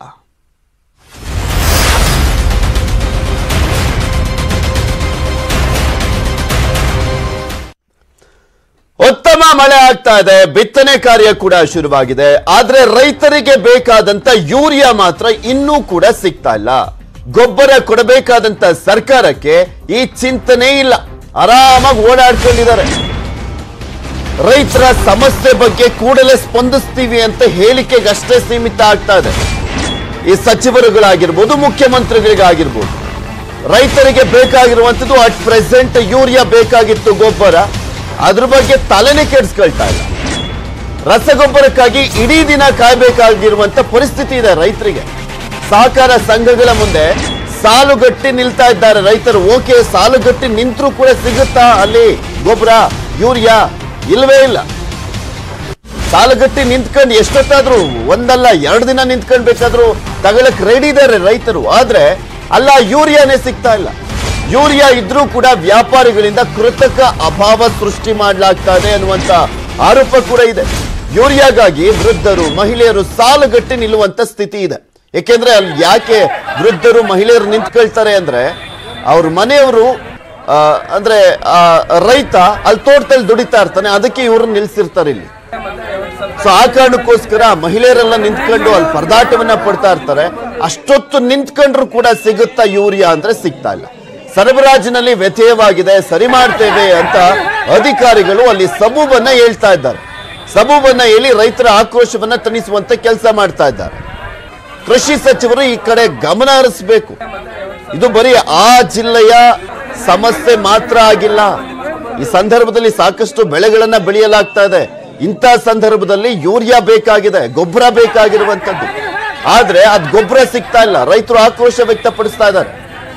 ಉತ್ತಮ ಮಳೆ ಆಗ್ತಾ ಇದೆ ಬಿತ್ತನೆ ಕಾರ್ಯ ಕೂಡ ಶುರುವಾಗಿದೆ ಆದ್ರೆ ರೈತರಿಗೆ ಬೇಕಾದಂತ ಯೂರಿಯಾ ಮಾತ್ರ ಇನ್ನೂ ಕೂಡ ಸಿಗ್ತಾ ಇಲ್ಲ ಗೊಬ್ಬರ ಕೊಡಬೇಕಾದಂತ ಸರ್ಕಾರಕ್ಕೆ ಈ ಚಿಂತನೆ ಇಲ್ಲ ಆರಾಮಾಗಿ ಓಡಾಡ್ಕೊಂಡಿದ್ದಾರೆ ರೈತರ ಸಮಸ್ಯೆ ಬಗ್ಗೆ ಕೂಡಲೇ ಸ್ಪಂದಿಸ್ತೀವಿ ಅಂತ ಹೇಳಿಕೆಗಷ್ಟೇ ಸೀಮಿತ ಆಗ್ತಾ ಇದೆ ಈ ಸಚಿವರುಗಳಾಗಿರ್ಬೋದು ಮುಖ್ಯಮಂತ್ರಿಗಳಿಗಾಗಿರ್ಬೋದು ರೈತರಿಗೆ ಬೇಕಾಗಿರುವಂತದ್ದು ಅಟ್ ಪ್ರೆಸೆಂಟ್ ಯೂರಿಯಾ ಬೇಕಾಗಿತ್ತು ಗೊಬ್ಬರ ಅದ್ರ ಬಗ್ಗೆ ತಲೆನೇ ಕೆಡಿಸ್ಕೊಳ್ತಾ ಇಲ್ಲ ರಸಗೊಬ್ಬರಕ್ಕಾಗಿ ಇಡೀ ದಿನ ಕಾಯ್ಬೇಕಾಗಿರುವಂತ ಪರಿಸ್ಥಿತಿ ಇದೆ ರೈತರಿಗೆ ಸಹಕಾರ ಸಂಘಗಳ ಮುಂದೆ ಸಾಲುಗಟ್ಟಿ ನಿಲ್ತಾ ಇದ್ದಾರೆ ರೈತರು ಓಕೆ ಸಾಲುಗಟ್ಟಿ ನಿಂತರೂ ಕೂಡ ಸಿಗುತ್ತಾ ಅಲ್ಲಿ ಗೊಬ್ಬರ ಯೂರಿಯಾ ಇಲ್ವೇ ಇಲ್ಲ ಸಾಲುಗಟ್ಟಿ ನಿಂತ್ಕೊಂಡು ಎಷ್ಟೊತ್ತಾದ್ರೂ ಒಂದಲ್ಲ ಎರಡು ದಿನ ನಿಂತ್ಕೊಂಡ್ ಬೇಕಾದ್ರೂ ತಗೊಳಕ್ ರೆಡಿ ಇದ್ದಾರೆ ರೈತರು ಆದ್ರೆ ಅಲ್ಲ ಯೂರಿಯಾನೇ ಸಿಗ್ತಾ ಇಲ್ಲ ಯೂರಿಯಾ ಇದ್ರೂ ಕೂಡ ವ್ಯಾಪಾರಿಗಳಿಂದ ಕೃತಕ ಅಭಾವ ಸೃಷ್ಟಿ ಮಾಡಲಾಗ್ತಾ ಇದೆ ಅನ್ನುವಂತ ಆರೋಪ ಕೂಡ ಇದೆ ಯೂರಿಯಾಗಾಗಿ ವೃದ್ಧರು ಮಹಿಳೆಯರು ಸಾಲುಗಟ್ಟಿ ನಿಲ್ಲುವಂತ ಸ್ಥಿತಿ ಇದೆ ಯಾಕೆಂದ್ರೆ ಅಲ್ಲಿ ಯಾಕೆ ವೃದ್ಧರು ಮಹಿಳೆಯರು ನಿಂತ್ಕೊಳ್ತಾರೆ ಅಂದ್ರೆ ಅವ್ರ ಮನೆಯವರು ಆ, ಅಂದ್ರೆ ಆ, ರೈತ ಅಲ್ಲಿ ತೋಟದಲ್ಲಿ ದುಡಿತಾ ಇರ್ತಾನೆ ಅದಕ್ಕೆ ಇವ್ರನ್ನ ನಿಲ್ಸಿರ್ತಾರೆ ಇಲ್ಲಿ ಸೊ ಆ ಕಾರಣಕ್ಕೋಸ್ಕರ ಮಹಿಳೆಯರೆಲ್ಲ ನಿಂತ್ಕೊಂಡು ಅಲ್ಲಿ ಪರದಾಟವನ್ನ ಪಡ್ತಾ ಇರ್ತಾರೆ ಅಷ್ಟೊತ್ತು ನಿಂತ್ಕೊಂಡ್ರು ಕೂಡ ಸಿಗುತ್ತಾ ಯೂರಿಯಾ ಅಂದ್ರೆ ಸಿಗ್ತಾ ಇಲ್ಲ ಸರಬರಾಜಿನಲ್ಲಿ ವ್ಯತ್ಯಯವಾಗಿದೆ ಸರಿ ಮಾಡ್ತೇವೆ ಅಂತ ಅಧಿಕಾರಿಗಳು ಅಲ್ಲಿ ಸಬೂಬನ್ನ ಹೇಳ್ತಾ ಇದ್ದಾರೆ ಸಬೂಬನ್ನ ಹೇಳಿ ರೈತರ ಆಕ್ರೋಶವನ್ನ ತಣಿಸುವಂತ ಕೆಲಸ ಮಾಡ್ತಾ ಇದ್ದಾರೆ ಕೃಷಿ ಸಚಿವರು ಈ ಕಡೆ ಗಮನ ಹರಿಸಬೇಕು ಇದು ಬರೀ ಆ ಜಿಲ್ಲೆಯ ಸಮಸ್ಯೆ ಮಾತ್ರ ಆಗಿಲ್ಲ ಈ ಸಂದರ್ಭದಲ್ಲಿ ಸಾಕಷ್ಟು ಬೆಳೆಗಳನ್ನ ಬೆಳೆಯಲಾಗ್ತಾ ಇದೆ ಇಂಥ ಸಂದರ್ಭದಲ್ಲಿ ಯೂರಿಯಾ ಬೇಕಾಗಿದೆ ಗೊಬ್ಬರ ಬೇಕಾಗಿರುವಂತದ್ದು ಆದ್ರೆ ಅದ್ ಗೊಬ್ಬರ ಸಿಗ್ತಾ ಇಲ್ಲ ರೈತರು ಆಕ್ರೋಶ ವ್ಯಕ್ತಪಡಿಸ್ತಾ ಇದ್ದಾರೆ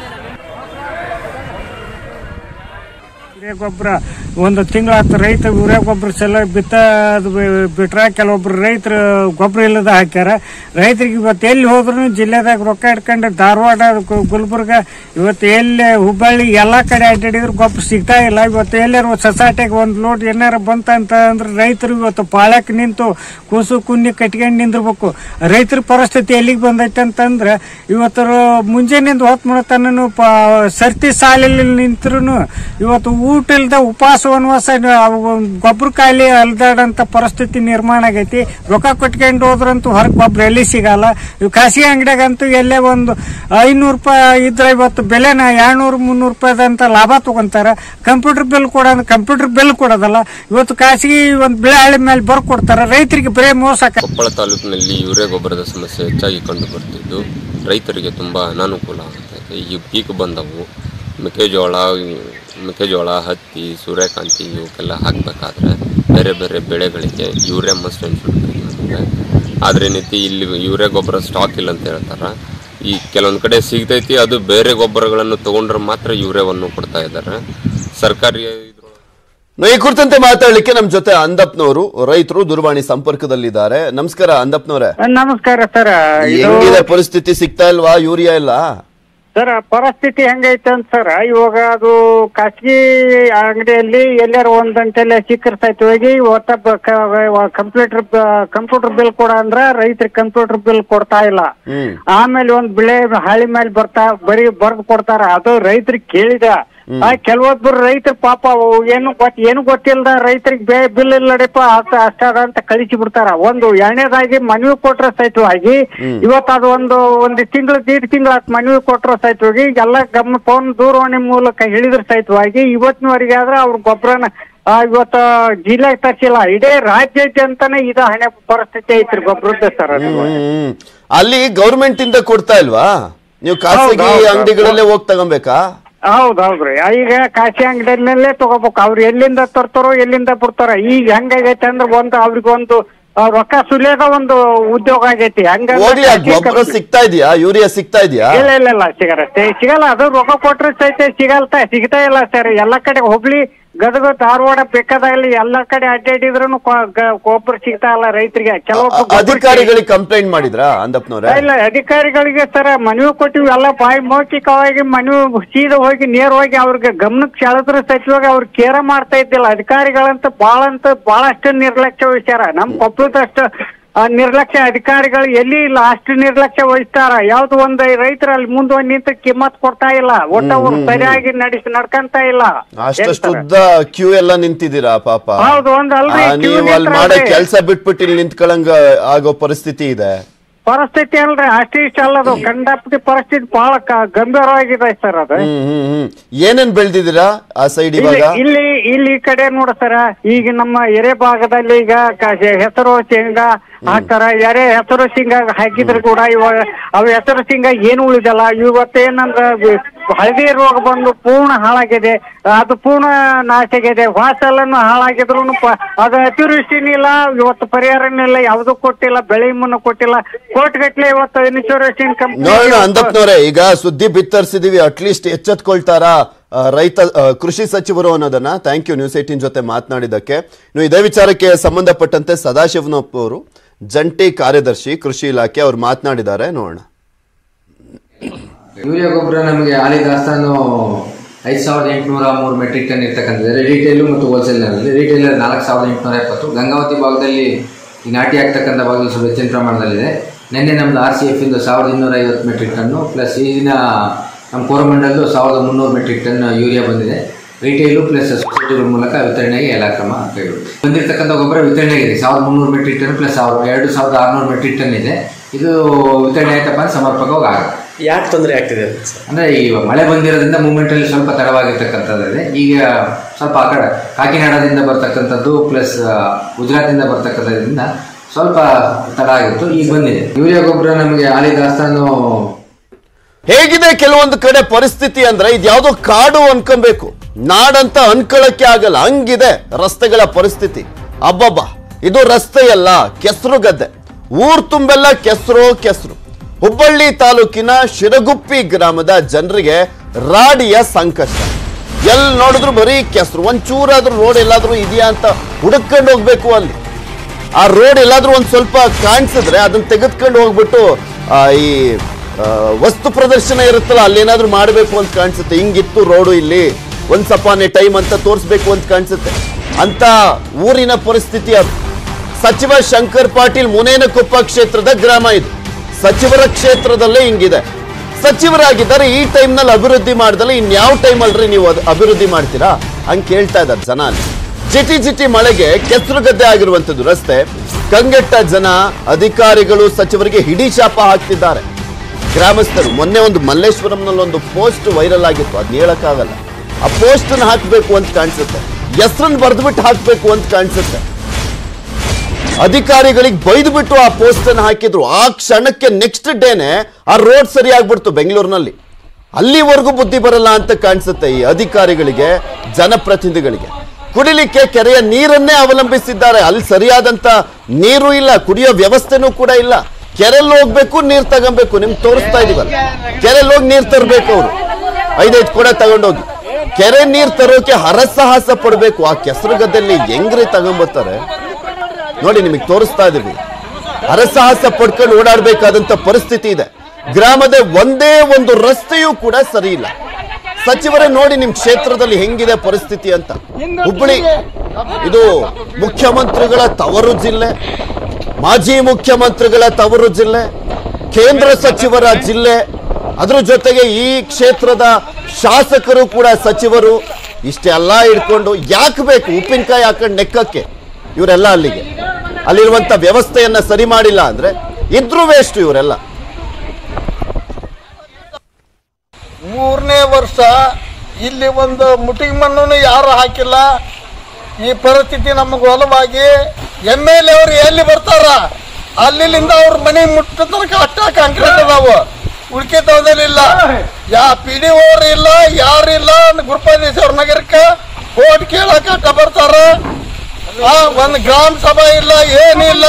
ಯೂರಿಯಾ ಗೊಬ್ಬರ ಒಂದು ತಿಂಗಳ ಹತ್ತು ರೈತ ಯೂರಿಯಾ ಗೊಬ್ಬರ ಸಲ ಬಿತ್ತ ಅದು ಬಿ- ಬಿಟ್ರ ಕೆಲವೊಬ್ರು ರೈತರು ಗೊಬ್ಬರ ಇಲ್ಲದ ಹಾಕ್ಯಾರ ರೈತರಿಗೆ ಇವತ್ತು ಎಲ್ಲಿ ಹೋದ್ರು ಜಿಲ್ಲೆದಾಗ ರೊಕ್ಕ ಇಟ್ಕೊಂಡು ಧಾರವಾಡ ಗು- ಗುಲ್ಬರ್ಗ ಇವತ್ತು ಎಲ್ಲಿ ಹುಬ್ಬಳ್ಳಿ ಎಲ್ಲಾ ಕಡೆ ಅಡ್ಡಾಡಿದ್ರು ಗೊಬ್ಬರ ಸಿಗ್ತಾ ಇಲ್ಲ ಇವತ್ತು ಎಲ್ಲಾರು ಸೊಸೈಟಿಗೆ ಒಂದು ಲೋಡ್ ಏನಾರ ಬಂತಂತ ಅಂದ್ರೆ ರೈತರು ಇವತ್ತು ಪಾಳ್ಯಕ್ ನಿಂತು ಕೂಸು ಕುನ್ನಿ ಕಟ್ಕೊಂಡು ನಿಂದಿರ್ಬೇಕು ರೈತರ ಪರಿಸ್ಥಿತಿ ಎಲ್ಲಿಗೆ ಬಂದೈತೆ ಅಂತಂದ್ರೆ ಇವತ್ತು ಮುಂಜಾನೆಯಿಂದ ಹೊತ್ತು ಮಾಡತನೂ ಪ ಸರ್ತಿ ಸಾಲಲ್ಲಿ ನಿಂತ್ರು ಇವತ್ತು ಊಟ ಇಲ್ದ ಉಪವಾಸ ವನವಾಸ ಗೊಬ್ಬರ ಕಾಯಿಲೆ ಅಲ್ದಾಡಂತ ಪರಿಸ್ಥಿತಿ ನಿರ್ಮಾಣ ಆಗೈತಿ ರೊಕ್ಕ ಕೊಟ್ಕೊಂಡು ಹೋದ್ರಂತೂ ಹೊರಗೆ ಗೊಬ್ಬರ ಎಲ್ಲಿ ಸಿಗಲ್ಲ ಇವು ಖಾಸಗಿ ಅಂಗಡಿಯಾಗಂತೂ ಎಲ್ಲೇ ಒಂದು ಐನೂರು ರೂಪಾಯಿ ಇದ್ರೆ ಇವತ್ತು ಬೆಲೆನ ಎರಡ್ನೂರು ಮುನ್ನೂರು ರೂಪಾಯಿದಂತ ಲಾಭ ತಗೊಂತಾರ ಕಂಪ್ಯೂಟರ್ ಬಿಲ್ ಕೊಡ ಕಂಪ್ಯೂಟರ್ ಬಿಲ್ ಕೊಡೋದಲ್ಲ ಇವತ್ತು ಖಾಸಗಿ ಒಂದು ಬೆಳೆ ಹಳ್ಳಿ ಮೇಲೆ ಬರ್ಕೊಡ್ತಾರ ರೈತರಿಗೆ ಬರೇ ಮೋಸ ಆಕ- ಕೊಪ್ಪಳ ತಾಲೂಕಿನಲ್ಲಿ ಯೂರಿಯಾ ಗೊಬ್ಬರದ ಸಮಸ್ಯೆ ಹೆಚ್ಚಾಗಿ ಕಂಡು ಬರ್ತಿದ್ದು ರೈತರಿಗೆ ತುಂಬ ಅನಾನುಕೂಲ ಆಗ್ತಾ ಇದೆ ಈ ಪೀಕ್ ಬಂದವು ಮೆಕ್ಕೆಜೋಳ ಮೆಕ್ಕೆಜೋಳ ಹತ್ತಿ ಸೂರ್ಯಕಾಂತಿ ಇವಕ್ಕೆಲ್ಲ ಹಾಕಬೇಕಾದ್ರೆ ಬೇರೆ ಬೇರೆ ಬೆಳೆಗಳಿಗೆ ಯೂರಿಯಾ ಮಸ್ಟ್ ನಮಗೆ ಆದರೆ ಏನೈತಿ ಇಲ್ಲಿ ಯೂರಿಯಾ ಗೊಬ್ಬರ ಸ್ಟಾಕ್ ಇಲ್ಲ ಅಂತ ಹೇಳ್ತಾರೆ ಈ ಕೆಲವೊಂದು ಕಡೆ ಸಿಗ್ತೈತಿ ಅದು ಬೇರೆ ಗೊಬ್ಬರಗಳನ್ನು ತಗೊಂಡ್ರೆ ಮಾತ್ರ ಯೂರಿಯಾವನ್ನು ಕೊಡ್ತಾ ಇದ್ದಾರೆ ಸರ್ಕಾರಿ ಇದ್ರೊಳಗೆ ನಾವು ಈ ಕುರಿತಂತೆ ಮಾತಾಡ್ಲಿಕ್ಕೆ ನಮ್ ಜೊತೆ ಅಂದಪ್ನವರು ರೈತರು ದೂರವಾಣಿ ಸಂಪರ್ಕದಲ್ಲಿದ್ದಾರೆ ನಮಸ್ಕಾರ ಅಂದಪ್ನವ್ರೆ ನಮಸ್ಕಾರ ಸರ್ ಹೆಂಗಿದೆ ಪರಿಸ್ಥಿತಿ ಸಿಗ್ತಾ ಇಲ್ವಾ ಯೂರಿಯಾ ಇಲ್ಲ ಸರ್ ಪರಿಸ್ಥಿತಿ ಹೆಂಗೈತೆ ಅಂತ ಸರ್ ಇವಾಗ ಅದು ಖಾಸಗಿ ಅಂಗಡಿಯಲ್ಲಿ ಎಲ್ಲಾರು ಒಂದಂತೆಲ್ಲ ಸಿಕ್ಕರ್ ಸಹಿತ ಹೋಗಿ ಒಟ್ಟ ಕಂಪ್ಯೂಟರ್ ಕಂಪ್ಯೂಟರ್ ಬಿಲ್ ಕೊಡ ಅಂದ್ರ ರೈತರಿಗೆ ಕಂಪ್ಯೂಟರ್ ಬಿಲ್ ಕೊಡ್ತಾ ಇಲ್ಲ ಹ್ಮ್ ಆಮೇಲೆ ಒಂದ್ ಬೆಳೆ ಹಳಿ ಮೇಲೆ ಬರ್ತಾ ಬರೀ ಬರ್ದ್ ಕೊಡ್ತಾರ ಅದು ರೈತರಿಗೆ ಕೇಳಿದ ಆ ಕೆಲವೊಬ್ರು ರೈತರು ಪಾಪ ಅವು ಏನು ಗೊತ್ತ ಏನು ಗೊತ್ತಿಲ್ದ ರೈತರಿಗೆ ಬೇ ಬಿಲ್ ಇಲ್ಲ ನಡಿಪ ಅಷ್ಟ ಅಷ್ಟದ ಅಂತ ಕಳಿಸಿ ಬಿಡ್ತಾರ ಒಂದು ಎರಡನೇದಾಗಿ ಮನವಿ ಕೊಟ್ರ ಸಹಿತವಾಗಿ ಇವತ್ತು ಅದು ಒಂದು ಒಂದು ತಿಂಗಳು ದೀಡ್ ತಿಂಗಳ ಮನವಿ ಕೊಟ್ರ ಸಹಿತವಾಗಿ ಎಲ್ಲ ಗಮ್ಮ ಫೋನ್ ದೂರವಾಣಿ ಮೂಲಕ ಹೇಳಿದ್ರ ಸಹಿತವಾಗಿ ಇವತ್ತಿನವರೆಗೆ ಆದ್ರೆ ಅವ್ರ ಗೊಬ್ಬರನ ಆ, ಇವತ್ತು ಜಿಲ್ಲೆಗೆ ತರ್ಸಿಲ್ಲ ಇಡೀ ರಾಜ್ಯಾದ್ಯಂತಾನೆ ಇದು ಹಣೆ ಪರಿಸ್ಥಿತಿ ಐತ್ರಿ ಗೊಬ್ಬರದ ಸರ್ ಅದು ಹ್ಮ್, ಹ್ಮ್. ಅಲ್ಲಿ ಗೌರ್ಮೆಂಟ್ ಇಂದ ಕೊಡ್ತಾ ಇಲ್ವಾ ನೀವು ಖಾಸಗಿ ಹೌದು, ಹೌದು. ಅಂಗಡಿಗಳಲ್ಲೇ ಹೋಗಿ ತಗೊಬೇಕಾ ಹೌದ್ ಹೌದ್ರಿ ಈಗ ಕಾಶಿ ಅಂಗಡಿಯಲ್ಲೇ ತಗೋಬೇಕು ಅವ್ರು ಎಲ್ಲಿಂದ ತರ್ತಾರೋ ಎಲ್ಲಿಂದ ಬಿಡ್ತಾರ ಈಗ ಹೆಂಗಾಗೈತೆ ಅಂದ್ರೆ ಒಂದು ಅವ್ರಿಗೊಂದು ಆ, ರೊಕ್ಕ ಸುಲಿಯೋದ ಒಂದು ಉದ್ಯೋಗ ಆಗೈತಿ ಹಂಗ ಹೋಗ್ಲಿ ಆ ಗೊಬ್ಬರ ಸಿಗ್ತಾ ಇದೆಯಾ ಯೂರಿಯಾ ಸಿಗ್ತಾ ಇದೆಯಾ ಇಲ್ಲ ಇಲ್ಲ ಇಲ್ಲ ಸಿಗತ್ತೆ ಸಿಗಲ್ಲ ಅದು ರೊಕ್ಕ ಕೊಟ್ರೆ ಸಹಿತ ಸಿಗಲ್ತ ಸಿಗ್ತಾ ಇಲ್ಲ ಸರ್ ಎಲ್ಲಾ ಕಡೆ ಹುಬ್ಳಿ ಗದಗ ಧಾರವಾಡ ಬೇಕಾದಾಗಲಿ ಎಲ್ಲಾ ಕಡೆ ಅಡ್ಡಾಡಿದ್ರು ಗೊಬ್ಬರ ಸಿಗ್ತಾ ಇಲ್ಲ ರೈತರಿಗೆ ಕೆಲವೊಬ್ಬರು ಅ- ಅಧಿಕಾರಿಗಳಿಗೆ ಕಂಪ್ಲೇಂಟ್ ಮಾಡಿದ್ರಾ ಅಂದಪ್ನವ್ರೆ ಇಲ್ಲ ಅಧಿಕಾರಿಗಳಿಗೆ ಸರ ಮನವಿ ಕೊಟ್ಟಿವಿ ಎಲ್ಲ ಬಾಯಿ ಮೌಖಿಕವಾಗಿ ಮನವಿ ಸೀದಾ ಹೋಗಿ ನೇರವಾಗಿ ಅವ್ರಿಗೆ ಗಮನಕ್ಕೆ ಸೆಳೆದ್ರ ಸಚಿವಾಗ ಅವ್ರು ಕೇರ ಮಾಡ್ತಾ ಇದ್ದಿಲ್ಲ ಅಧಿಕಾರಿಗಳಂತ ಬಾಳ ಅಂತ ಬಹಳಷ್ಟು ನಿರ್ಲಕ್ಷ್ಯ ವಹಿಸ್ಯಾರ ನಮ್ ಕೊಪ್ಪಳದಷ್ಟು ಆ, ನಿರ್ಲಕ್ಷ್ಯ ಅಧಿಕಾರಿಗಳು ಎಲ್ಲಿ ಇಲ್ಲ ಅಷ್ಟು ನಿರ್ಲಕ್ಷ್ಯ ವಹಿಸ್ತಾರ ಯಾವ್ದು ಒಂದು ರೈತರು ಅಲ್ಲಿ ಮುಂದೆ ನಿಂತು ಕಿಮ್ಮತ್ ಕೊಡ್ತಾ ಇಲ್ಲ ಒಟ್ಟ ಅವ್ರು ಸರಿಯಾಗಿ ನಡೆಸಿ ನಡ್ಕಂತ ಇಲ್ಲ ಅಷ್ಟಷ್ಟು ಏನ್ ಸರ್? ಉದ್ದ ಕ್ಯೂ ಎಲ್ಲ ನಿಂತಿದ್ದೀರಾ ಪಾಪ ಹೌದು, ಒಂದ್ ಅಲ್ರಿ, ಆ, queue ನೀವು ಅಲ್ಲಿ ನಿಂತ್ರೆ ಮಾಡೋ ಅಲ್ರಿ. ಕೆಲಸ ಬಿಟ್ಬಿಟ್ಟು ಇಲ್ಲಿ ನಿಂತ್ಕೊಳಂಗ ಆಗೋ ಪರಿಸ್ಥಿತಿ ಇದೆ ಪರಿಸ್ಥಿತಿ ಅಲ್ರಿ ಅಷ್ಟೇ ಇಷ್ಟ ಅಲ್ಲದು ಕಂಡಾಪಟ್ಟಿ ಪರಿಸ್ಥಿತಿ ಬಹಳ ಕ- ಗಂಭೀರವಾಗಿದೆ ಸರ್ ಅದು ಹ್ಮ್ ಹ್ಮ್ ಹ್ಮ್ ಏನೇನ್ ಬೆಳ್ದಿದ್ದೀರಾ ಆ ಸೈಡ್ ಇಲ್ಲಿ ಇವಾಗ ಇಲ್ಲಿ ಇಲ್ಲಿ ಈ ಕಡೆ ನೋಡ ಸರ ಈಗ ನಮ್ಮ ಎರೆ ಭಾಗದಲ್ಲಿ ಈಗ ಕ- ಹೆಸರು ಶೇಂಗಾ ಹಾಕ್ತಾರ ಎರೆ ಹೆಸರು ಶೇಂಗಾ ಹಾಕಿದ್ರು ಕೂಡ ಇವಾಗ ಅವು ಹೆಸರು ಶೇಂಗಾ ಏನು ಉಳಿದಲ್ಲ ಇವತ್ತೇನಂದ್ರ ವಿ- ಹಳದಿ ರೋಗ ಬಂದು ಪೂರ್ಣ ಹಾಳಾಗಿದೆ ಅದು ಪೂರ್ಣ ನಾಶ ಆಗಿದೆ ವಾಸೆಲ್ಲನು ಹಾಳಾಗಿದ್ರು ಅದು ಅತಿವೃಷ್ಟಿನೂ ಇಲ್ಲ ಇವತ್ತು ಪರಿಹಾರನೂ ಇಲ್ಲ ಯಾವ್ದು ಕೊಟ್ಟಿಲ್ಲ ಬೆಳೆ ವಿಮೆನೂ ಕೊಟ್ಟಿಲ್ಲ ಕೋಟ್ಗಟ್ಲೆ ಇವತ್ತು ಇನ್ಶೂರೆನ್ಸ್ ನೋಡೋಣ ಕಂಪನಿ ಅಂದಪ್ನವ್ರೆ ಈಗ ಸುದ್ದಿ ಬಿತ್ತರಿಸಿದೀವಿ ಅಟ್ಲೀಸ್ಟ್ ಎಚ್ಚೆತ್ಕೊಳ್ತಾರಾ ಆ, ರೈತ ಆ, ಕೃಷಿ ಸಚಿವರು ಅನ್ನೋದನ್ನ ಥ್ಯಾಂಕ್ ಯು ನ್ಯೂಸ್ ಏಟಿನ್ ಜೊತೆ ಮಾತನಾಡಿದ್ದಕ್ಕೆ ಇನ್ನು ಇದೇ ವಿಚಾರಕ್ಕೆ ಸಂಬಂಧಪಟ್ಟಂತೆ ಸದಾಶಿವನಪ್ಪ ಅವರು ಜಂಟಿ ಕಾರ್ಯದರ್ಶಿ ಕೃಷಿ ಇಲಾಖೆ ಅವ್ರು ಮಾತನಾಡಿದ್ದಾರೆ ನೋಡೋಣ ಯೂರಿಯಾ ಗೊಬ್ಬರ ನಮಗೆ ಹಾಲಿ ದಾಸ್ತಾನು ಐದು ಸಾವಿರದ ಎಂಟುನೂರ ಮೂರು ಮೆಟ್ರಿಕ್ ಟನ್ ಇರ್ತಕ್ಕಂಥದ್ದು ರಿಟೇಲು ಮತ್ತು ಹೋಲ್ಸೇಲ್ನಲ್ಲಿ ರಿಟೇಲರ್ ನಾಲ್ಕು ಸಾವಿರದ ಎಂಟುನೂರ ಎಪ್ಪತ್ತು ಗಂಗಾವತಿ ಭಾಗದಲ್ಲಿ ಈ ನಾಟಿ ಆಗ್ತಕ್ಕಂಥ ಭಾಗದಲ್ಲಿ ಸ್ವಲ್ಪ ಹೆಚ್ಚಿನ ಪ್ರಮಾಣದಲ್ಲಿದೆ ನಿನ್ನೆ ನಮ್ಮದು ಆರ್ ಸಿ ಎಫ್ ಇಂದ ಸಾವಿರದ ಇನ್ನೂರ ಐವತ್ತು ಮೆಟ್ರಿಕ್ ಟನ್ನು ಪ್ಲಸ್ ಈ ದಿನ ನಮ್ಮ ಕೋರಮಂಡಲದ್ದು ಸಾವಿರದ ಮುನ್ನೂರು ಮೆಟ್ರಿಕ್ ಟನ್ ಯೂರಿಯಾ ಬಂದಿದೆ ರಿಟೇಲು ಪ್ಲಸ್ ಸೊಸೈಟಿಗಳ ಮೂಲಕ ವಿತರಣೆಗೆ ಎಲ್ಲ ಕ್ರಮ ಕೈಗೊಳ್ಳಿ ಬಂದಿರತಕ್ಕಂಥ ಗೊಬ್ಬರ ವಿತರಣೆಗಿದೆ ಸಾವಿರದ ಮುನ್ನೂರು ಮೆಟ್ರಿಕ್ ಟನ್ ಪ್ಲಸ್ ಸಾವಿರ ಎರಡು ಸಾವಿರದ ಆರುನೂರು ಮೆಟ್ರಿಕ್ ಟನ್ ಇದೆ ಇದು ವಿತರಣೆ ಆಯ್ತಪ್ಪ ಅಂದ್ರೆ ಸಮರ್ಪಕವಾಗಿ ಆಗುತ್ತೆ ಯಾಕೆ ತೊಂದರೆ ಆಗ್ತಿದೆ ಅಂತ ಸರ್ ಅಂದ್ರೆ ಈ ಮಳೆ ಬಂದಿರೋದ್ರಿಂದ ಮೂವ್ಮೆಂಟ್ ಅಲ್ಲಿ ಸ್ವಲ್ಪ ತಡವಾಗಿರ್ತಕ್ಕಂಥದ್ದಿದೆ ಈಗ ಸ್ವಲ್ಪ ಆ ಕಡೆ ಕಾಕಿನಾಡದಿಂದ ಬರ್ತಕ್ಕಂಥದ್ದು ಪ್ಲಸ್ ಗುಜರಾತಿಂದ ಬರ್ತಕ್ಕಂಥದ್ರಿಂದ ಸ್ವಲ್ಪ ತಡ ಆಗಿತ್ತು ಈಗ ಬಂದಿದೆ ಯೂರಿಯಾ ಗೊಬ್ಬರ ನಮಗೆ ಹಾಲಿ ದಾಸ್ತಾನು ಹೇಗಿದೆ ಕೆಲವೊಂದು ಕಡೆ ಪರಿಸ್ಥಿತಿ ಅಂದ್ರೆ ಇದ್ಯಾವುದೋ ಕಾಡು ಅನ್ಕೊಬೇಕು ನಾಡಂತ ಅನ್ಕೊಳಕ್ಕೆ ಆಗಲ್ಲ ಹಂಗಿದೆ ರಸ್ತೆಗಳ ಪರಿಸ್ಥಿತಿ ಅಬ್ಬಬ್ಬ ಇದು ರಸ್ತೆಯಲ್ಲ ಕೆಸರು ಗದ್ದೆ ಊರ್ ತುಂಬೆಲ್ಲ ಕೆಸರು ಕೆಸರು ಹುಬ್ಬಳ್ಳಿ ತಾಲೂಕಿನ ಶಿರಗುಪ್ಪಿ ಗ್ರಾಮದ ಜನರಿಗೆ ರಾಡಿಯ ಸಂಕಷ್ಟ ಎಲ್ಲಿ ನೋಡಿದ್ರು ಬರೀ ಕೆಸರು ಒಂಚೂರಾದ್ರೂ ರೋಡ್ ಎಲ್ಲಾದ್ರೂ ಇದೆಯಾ ಅಂತ ಹುಡುಕೊಂಡು ಹೋಗ್ಬೇಕು ಅಲ್ಲಿ ಆ ರೋಡ್ ಎಲ್ಲಾದ್ರೂ ಒಂದ್ ಸ್ವಲ್ಪ ಕಾಣಿಸಿದ್ರೆ ಅದನ್ನ ತೆಗೆದ್ಕೊಂಡು ಹೋಗ್ಬಿಟ್ಟು ಆ, ಈ ಆ, ವಸ್ತು ಪ್ರದರ್ಶನ ಇರುತ್ತಲ್ಲ ಅಲ್ಲೇನಾದ್ರೂ ಮಾಡಬೇಕು ಅಂತ ಕಾಣಿಸುತ್ತೆ ಹಿಂಗಿತ್ತು ರೋಡು ಇಲ್ಲಿ ಒಂದ್ ಸಪಾನೆ ಟೈಮ್ ಅಂತ ತೋರಿಸ್ಬೇಕು ಅಂತ ಕಾಣಿಸುತ್ತೆ ಅಂತ ಊರಿನ ಪರಿಸ್ಥಿತಿ ಅದು ಸಚಿವ ಶಂಕರ್ ಪಾಟೀಲ್ ಮುನೇನಕೊಪ್ಪ ಕ್ಷೇತ್ರದ ಗ್ರಾಮ ಇದು ಸಚಿವರ ಕ್ಷೇತ್ರದಲ್ಲೇ ಹಿಂಗಿದೆ ಸಚಿವರಾಗಿದ್ದಾರೆ ಈ ಟೈಮ್ನಲ್ಲಿ ಅಭಿವೃದ್ಧಿ ಮಾಡ್ದಲ್ಲ ಇನ್ಯಾವ ಟೈಮ್ ಅಲ್ರಿ ನೀವು ಅದು ಅಭಿವೃದ್ಧಿ ಮಾಡ್ತೀರಾ ಹಂಗೆ ಕೇಳ್ತಾ ಇದ್ದಾರೆ ಜನ ಅಲ್ಲಿ ಜಿಟಿ ಜಿಟಿ ಮಳೆಗೆ ಕೆಸರು ಗದ್ದೆ ಆಗಿರುವಂತದ್ದು ರಸ್ತೆ ಕಂಗೆಟ್ಟ ಜನ ಅಧಿಕಾರಿಗಳು ಸಚಿವರಿಗೆ ಹಿಡಿ ಶಾಪ ಹಾಕ್ತಿದ್ದಾರೆ ಗ್ರಾಮಸ್ಥರು ಮೊನ್ನೆ ಒಂದು ಮಲ್ಲೇಶ್ವರಂನಲ್ಲಿ ಒಂದು ಪೋಸ್ಟ್ ವೈರಲ್ ಆಗಿತ್ತು ಅದ್ನ ಹೇಳಕ್ಕಾಗಲ್ಲ ಆ ಪೋಸ್ಟ್ ಹಾಕ್ಬೇಕು ಅಂತ ಕಾಣಿಸುತ್ತೆ ಹೆಸರನ್ನು ಬರೆದ್ಬಿಟ್ಟು ಹಾಕ್ಬೇಕು ಅಂತ ಕಾಣಿಸುತ್ತೆ ಅಧಿಕಾರಿಗಳಿಗೆ ಬೈದು ಬಿಟ್ಟು ಆ ಪೋಸ್ಟ್ ಅನ್ನು ಹಾಕಿದ್ರು ಆ ಕ್ಷಣಕ್ಕೆ ನೆಕ್ಸ್ಟ್ ಡೇನೆ ಆ ರೋಡ್ ಸರಿ ಆಗ್ಬಿಡ್ತು ಬೆಂಗಳೂರಿನಲ್ಲಿ ಅಲ್ಲಿವರೆಗೂ ಬುದ್ಧಿ ಬರಲ್ಲ ಅಂತ ಕಾಣಿಸುತ್ತೆ ಈ ಅಧಿಕಾರಿಗಳಿಗೆ ಜನಪ್ರತಿನಿಧಿಗಳಿಗೆ ಕುಡಿಲಿಕ್ಕೆ ಕೆರೆಯ ನೀರನ್ನೇ ಅವಲಂಬಿಸಿದ್ದಾರೆ ಅಲ್ಲಿ ಸರಿಯಾದಂತ ನೀರು ಇಲ್ಲ ಕುಡಿಯೋ ವ್ಯವಸ್ಥೆನೂ ಕೂಡ ಇಲ್ಲ ಕೆರೆಯಲ್ಲಿ ಹೋಗ್ಬೇಕು ನೀರ್ ತಗೊಬೇಕು ನಿಮ್ಗೆ ತೋರಿಸ್ತಾ ಇದೀವಲ್ಲ ಕೆರೆಯಲ್ಲಿ ಹೋಗಿ ನೀರ್ ತರಬೇಕು ಅವರು ಐದೈದು ಕೂಡ ತಗೊಂಡೋಗಿ ಕೆರೆ ನೀರ್ ತರೋಕೆ ಹರಸಾಹಸ ಪಡ್ಬೇಕು ಆ ಕೆಸರು ಗದ್ದೆಯಲ್ಲಿ ಹೆಂಗ್ರಿ ತಗೊಂಬರ್ತಾರೆ ನೋಡಿ ನಿಮಗೆ ತೋರಿಸ್ತಾ ಇದೀವಿ ಹರಸಾಹಸ ಪಡ್ಕೊಂಡು ಓಡಾಡಬೇಕಾದಂತ ಪರಿಸ್ಥಿತಿ ಇದೆ ಗ್ರಾಮದ ಒಂದೇ ಒಂದು ರಸ್ತೆಯೂ ಕೂಡ ಸರಿ ಇಲ್ಲ ಸಚಿವರೇ ನೋಡಿ ನಿಮ್ ಕ್ಷೇತ್ರದಲ್ಲಿ ಹೆಂಗಿದೆ ಪರಿಸ್ಥಿತಿ ಅಂತ ಹುಬ್ಬಳ್ಳಿ ಇದು ಮುಖ್ಯಮಂತ್ರಿಗಳ ತವರು ಜಿಲ್ಲೆ ಮಾಜಿ ಮುಖ್ಯಮಂತ್ರಿಗಳ ತವರು ಜಿಲ್ಲೆ ಕೇಂದ್ರ ಸಚಿವರ ಜಿಲ್ಲೆ ಅದ್ರ ಜೊತೆಗೆ ಈ ಕ್ಷೇತ್ರದ ಶಾಸಕರು ಕೂಡ ಸಚಿವರು ಇಷ್ಟೆಲ್ಲ ಇಟ್ಕೊಂಡು ಯಾಕೆ ಬೇಕು ಉಪ್ಪಿನಕಾಯಿ ಹಾಕೊಂಡು ನೆಕ್ಕಕ್ಕೆ ಇವರೆಲ್ಲ ಅಲ್ಲಿಗೆ ಅಲ್ಲಿರುವಂತ ವ್ಯವಸ್ಥೆಯನ್ನ ಸರಿ ಮಾಡಿಲ್ಲ ಅಂದ್ರೆ ಇದ್ರೂ ವೇಸ್ಟ್ ಇವರೆಲ್ಲ ಮೂರನೇ ವರ್ಷ ಇಲ್ಲಿ ಒಂದು ಮುಟಿಗೆ ಮಣ್ಣು ಯಾರು ಹಾಕಿಲ್ಲ ಈ ಪರಿಸ್ಥಿತಿ ನಮಗೆ ಒಲವಾಗಿ ಎಮ್ ಎಲ್ ಎ ಅವರು ಎಲ್ಲಿ ಬರ್ತಾರ ಅಲ್ಲಿಂದ ಅವ್ರ ಮನೆ ಮುಟ್ಟ ತನಕ ಅಷ್ಟ ಕಾಂಕ್ರೀಟ್ ಅದಾವು ಉಳ್ಕಿದ್ದವದಲ್ಲಿಲ್ಲ ಯಾ ಪಿ ಡಿ ಓರ್ ಇಲ್ಲ ಯಾರಿಲ್ಲ ಗುರುಪಾದೇಶ್ವರ ನಗರಕ್ಕೆ ಓಟ್ ಕೇಳಕ್ ಅಟ್ಟ ಬರ್ತಾರ ಆ, ಒಂದ್ ಗ್ರಾಮ ಸಭಾ ಇಲ್ಲ ಏನಿಲ್ಲ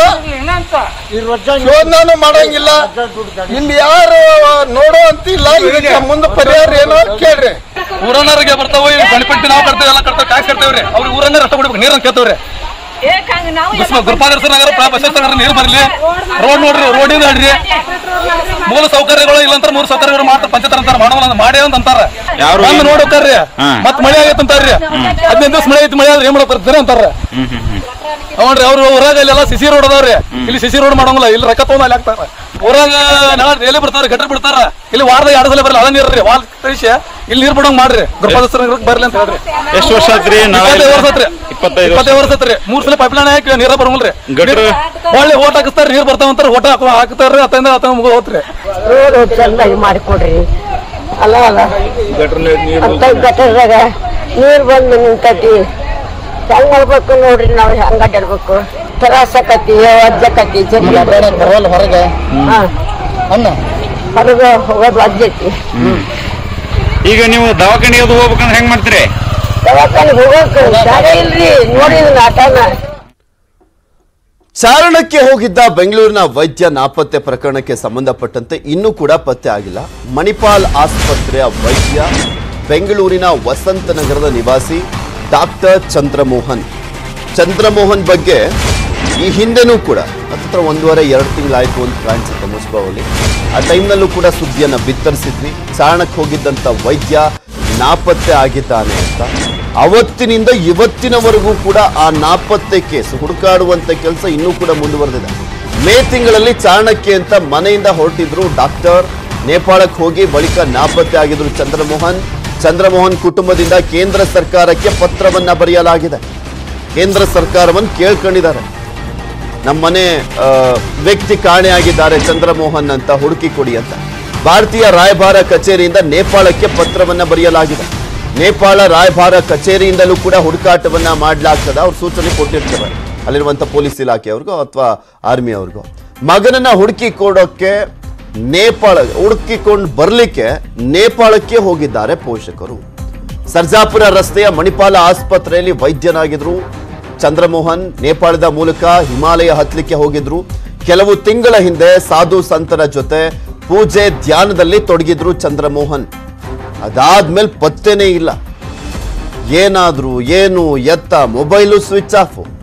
ಶೋಧನೂ ಮಾಡಂಗಿಲ್ಲ ಇಲ್ಲಿ ಯಾರು ನೋಡೋ ಅಂತಿಲ್ಲ ಇದಕ್ಕೆ ಮುಂದೆ ಪರಿಹಾರ ಏನೋ ಕೇಳ್ರಿ ಊರನ್ನರಿಗೆ ಬರ್ತಾವ ಗಣಪತಿ ನಾವು ಕಟ್ತೇವೆ ಎಲ್ಲ ಕಟ್ತೇವೆ ಟ್ಯಾಕ್ಸ್ ಕಟ್ತೇವ್ರಿ ಅವ್ರಿಗೆ ಊರನ್ನ ರಸ್ತೆ ಕೊಡ್ಬೇಕು ನೀರನ್ನ ಕೇಳ್ತೇವ್ರಿ ಗುರುಪಾದರ್ಶ ನಗರ ಬಸವೇಶ್ವರ ನಗರ ನೀರು ಬರ್ಲಿ ರೋಡ್ ನೋಡ್ರಿ ರೋಡಿಂದ ಹೇಳ್ರಿ ಮೂಲ ಸೌಕರ್ಯಗಳು ಇಲ್ಲಂತ ಮೂಲ ಸೌಕರ್ಯಗಳು ಮಾಡ್ತಾರೆ ಪಂಚಾಯತ್ ಅಂತಾರ ಮಾಡೋಲ್ಲ ಮಾಡಿ ಅಂತ ಅಂತಾರ ಬಂದು ನೋಡ್ತಾರ್ರಿ ಮತ್ ಮಳೆ ಆಗೈತೆ ಅಂತಾರ್ರಿ ಹದಿನೈದು ದಿವಸ ಮಳೆ ಐತಿ ಮಳೆ ಆದ್ರೆ ಏನ್ ಮಾಡ್ತಾರೆ ಅಂತಾರ ಅವ್ರಿ ಅವ್ರು ಊರಾಗ ಇಲ್ಲೆಲ್ಲ ಸಿಸಿ ರೋಡ್ ಅದಾವ್ರಿ ಇಲ್ಲಿ ಸಿಸಿ ರೋಡ್ ಮಾಡಂಗಿಲ್ಲ ಇಲ್ಲಿ ರೊಕ್ಕ ತಗೊಂಡ್ ಅಲ್ಲಿ ಹಾಕ್ತಾರ ಊರಾಗ ನಾಳೆ ಎಲ್ಲಿ ಬಿಡ್ತಾರ ಗಟ್ರ ಬಿಡ್ತಾರ ಇಲ್ಲಿ ವಾರದಾಗ ಎರಡು ಸಲ ಬರಲ್ಲ ಅದ ನೀರ್ರಿ ವಾಲ್ ಕಳಿಸಿ ಇಲ್ಲಿ ನೀರ್ ಬಿಡಂಗ್ ಮಾಡ್ರಿ ಗುರುಪಾದಸ್ತ್ರ ನಗರಕ್ಕೆ ಬರ್ಲಿ ಅಂತ ಹೇಳ್ರಿ ಎಷ್ಟು ವರ್ಷ ಆತ್ರಿ ನಾಳೆ ಇಪ್ಪತ್ತೈದು ವರ್ಷ ಆತ್ರಿ ಇಪ್ಪತ್ತೈದು ವರ್ಷ ಇಪ್ಪತ್ತೈದು ವರ್ಷ ಆತ್ರಿ ಮೂರ್ ಸಲ ಪೈಪ್ ಲೈನ್ ಹಾಕಿ ನೀರ ಬರಂಗಿಲ್ರಿ ಗಟ್ರ? ಒಳ್ಳೆ ಓಟ್ ಹಾಕಿಸ್ತಾರ ನೀರ್ ಬರ್ತಾವಂತಾರ ಓಟ ಹಾಕೋ ಹಾಕ್ತಾರ್ರಿ ಅತ್ತಂದ ಅತ್ತ ಮುಗಿದು ಹೋತ್ರಿ ರೋಡ್ ಚೆನ್ನಾಗಿ ಮಾಡಿಕೊಡ್ರಿ ಅಲ್ಲ ಅಲ್ಲ ಅಂತ ಗಟ್ಟರದಾಗ ನೀರ್ ಬಂದು ನಿಂತತಿ ಹೆಂಗ್ ಮಾಡ್ಬೇಕು ನೋಡ್ರಿ ನಾವು ಹೆಂಗ್ ಅಡ್ಡಾಡ್ಬೇಕು ತ್ರಾಸಕತಿ ಅಜ್ಜಕತಿ ಬರಲ್ಲ ಹೊರಗೆ ಹಾ ಅನ್ನ ಹೊರಗೆ ಹೋಗೋದು ಅಜ್ಜೈತಿ ಈಗ ನೀವು ದವಾಖಾನೆಗೆ ಅದು ಹೋಗ್ಬೇಕಂದ್ರೆ ಹೆಂಗ್ ಮಾಡ್ತೀರಿ ದವಾಖಾನಿಗೆ ಹೋಗಕ್ಕೆ ಜಾಗ ಇಲ್ರಿ ನೋಡಿದ್ನ ಆಟನ ಚಾರಣಕ್ಕೆ ಹೋಗಿದ್ದ ಬೆಂಗಳೂರಿನ ವೈದ್ಯ ನಾಪತ್ತೆ ಪ್ರಕರಣಕ್ಕೆ ಸಂಬಂಧಪಟ್ಟಂತೆ ಇನ್ನೂ ಕೂಡ ಪತ್ತೆ ಆಗಿಲ್ಲ ಮಣಿಪಾಲ್ ಆಸ್ಪತ್ರೆಯ ವೈದ್ಯ ಬೆಂಗಳೂರಿನ ವಸಂತ ನಗರದ ನಿವಾಸಿ ಡಾಕ್ಟರ್ ಚಂದ್ರಮೋಹನ್ ಚಂದ್ರಮೋಹನ್ ಬಗ್ಗೆ ಈ ಹಿಂದೆನೂ ಕೂಡ ಹತ್ತಿರ ಒಂದೂವರೆ ಎರಡು ತಿಂಗಳಾಯ್ತು ಅಂತ ಕಾಣಿಸುತ್ತೆ ಮುಸ್ಬಾವಲ್ಲಿ ಆ ಟೈಮ್ನಲ್ಲೂ ಕೂಡ ಸುದ್ದಿಯನ್ನ ಬಿತ್ತರಿಸಿದ್ವಿ ಚಾರಣಕ್ಕೆ ಹೋಗಿದ್ದಂಥ ವೈದ್ಯ ನಾಪತ್ತೆ ಆಗಿದ್ದಾನೆ ಅಂತ ಅವತ್ತಿನಿಂದ ಇವತ್ತಿನವರೆಗೂ ಕೂಡ ಆ ನಾಪತ್ತೆ ಕೇಸ್ ಹುಡುಕಾಡುವಂತ ಕೆಲಸ ಇನ್ನೂ ಕೂಡ ಮುಂದುವರೆದಿದೆ ಮೇ ತಿಂಗಳಲ್ಲಿ ಚಾರಣಕ್ಕೆ ಅಂತ ಮನೆಯಿಂದ ಹೊರಟಿದ್ರು ಡಾಕ್ಟರ್ ನೇಪಾಳಕ್ಕೆ ಹೋಗಿ ಬಳಿಕ ನಾಪತ್ತೆ ಆಗಿದ್ರು ಚಂದ್ರಮೋಹನ್ ಚಂದ್ರಮೋಹನ್ ಕುಟುಂಬದಿಂದ ಕೇಂದ್ರ ಸರ್ಕಾರಕ್ಕೆ ಪತ್ರವನ್ನ ಬರೆಯಲಾಗಿದೆ ಕೇಂದ್ರ ಸರ್ಕಾರವನ್ನು ಕೇಳ್ಕೊಂಡಿದ್ದಾರೆ ನಮ್ಮನೆ ಆ, ವ್ಯಕ್ತಿ ಕಾಣೆಯಾಗಿದ್ದಾರೆ ಚಂದ್ರಮೋಹನ್ ಅಂತ ಹುಡುಕಿ ಕೊಡಿ ಅಂತ ಭಾರತೀಯ ರಾಯಭಾರ ಕಚೇರಿಯಿಂದ ನೇಪಾಳಕ್ಕೆ ಪತ್ರವನ್ನ ಬರೆಯಲಾಗಿದೆ ನೇಪಾಳ ರಾಯಭಾರ ಕಚೇರಿಯಿಂದಲೂ ಕೂಡ ಹುಡುಕಾಟವನ್ನ ಮಾಡಲಾಗ್ತದೆ ಅವ್ರು ಸೂಚನೆ ಕೊಟ್ಟಿರ್ತಾರೆ ಅಲ್ಲಿರುವಂತ ಪೊಲೀಸ್ ಇಲಾಖೆಯವ್ರಿಗೋ ಅಥವಾ ಆರ್ಮಿ ಅವ್ರಿಗೋ ಮಗನನ್ನ ಹುಡುಕಿ ಕೊಡೋಕೆ ನೇಪಾಳ ಹುಡುಕಿಕೊಂಡು ಬರ್ಲಿಕ್ಕೆ ನೇಪಾಳಕ್ಕೆ ಹೋಗಿದ್ದಾರೆ ಪೋಷಕರು ಸರ್ಜಾಪುರ ರಸ್ತೆಯ ಮಣಿಪಾಲ ಆಸ್ಪತ್ರೆಯಲ್ಲಿ ವೈದ್ಯನಾಗಿದ್ರು ಚಂದ್ರಮೋಹನ್ ನೇಪಾಳದ ಮೂಲಕ ಹಿಮಾಲಯ ಹತ್ತಲಿಕ್ಕೆ ಹೋಗಿದ್ರು ಕೆಲವು ತಿಂಗಳ ಹಿಂದೆ ಸಾಧು ಸಂತರ ಜೊತೆ ಪೂಜೆ ಧ್ಯಾನದಲ್ಲಿ ತೊಡಗಿದ್ರು ಚಂದ್ರಮೋಹನ್ ಅದಾದ್ಮೇಲೆ ಪತ್ತೆನೇ ಇಲ್ಲ ಏನಾದ್ರು ಏನು ಎತ್ತ ಮೊಬೈಲು ಸ್ವಿಚ್ ಆಫ್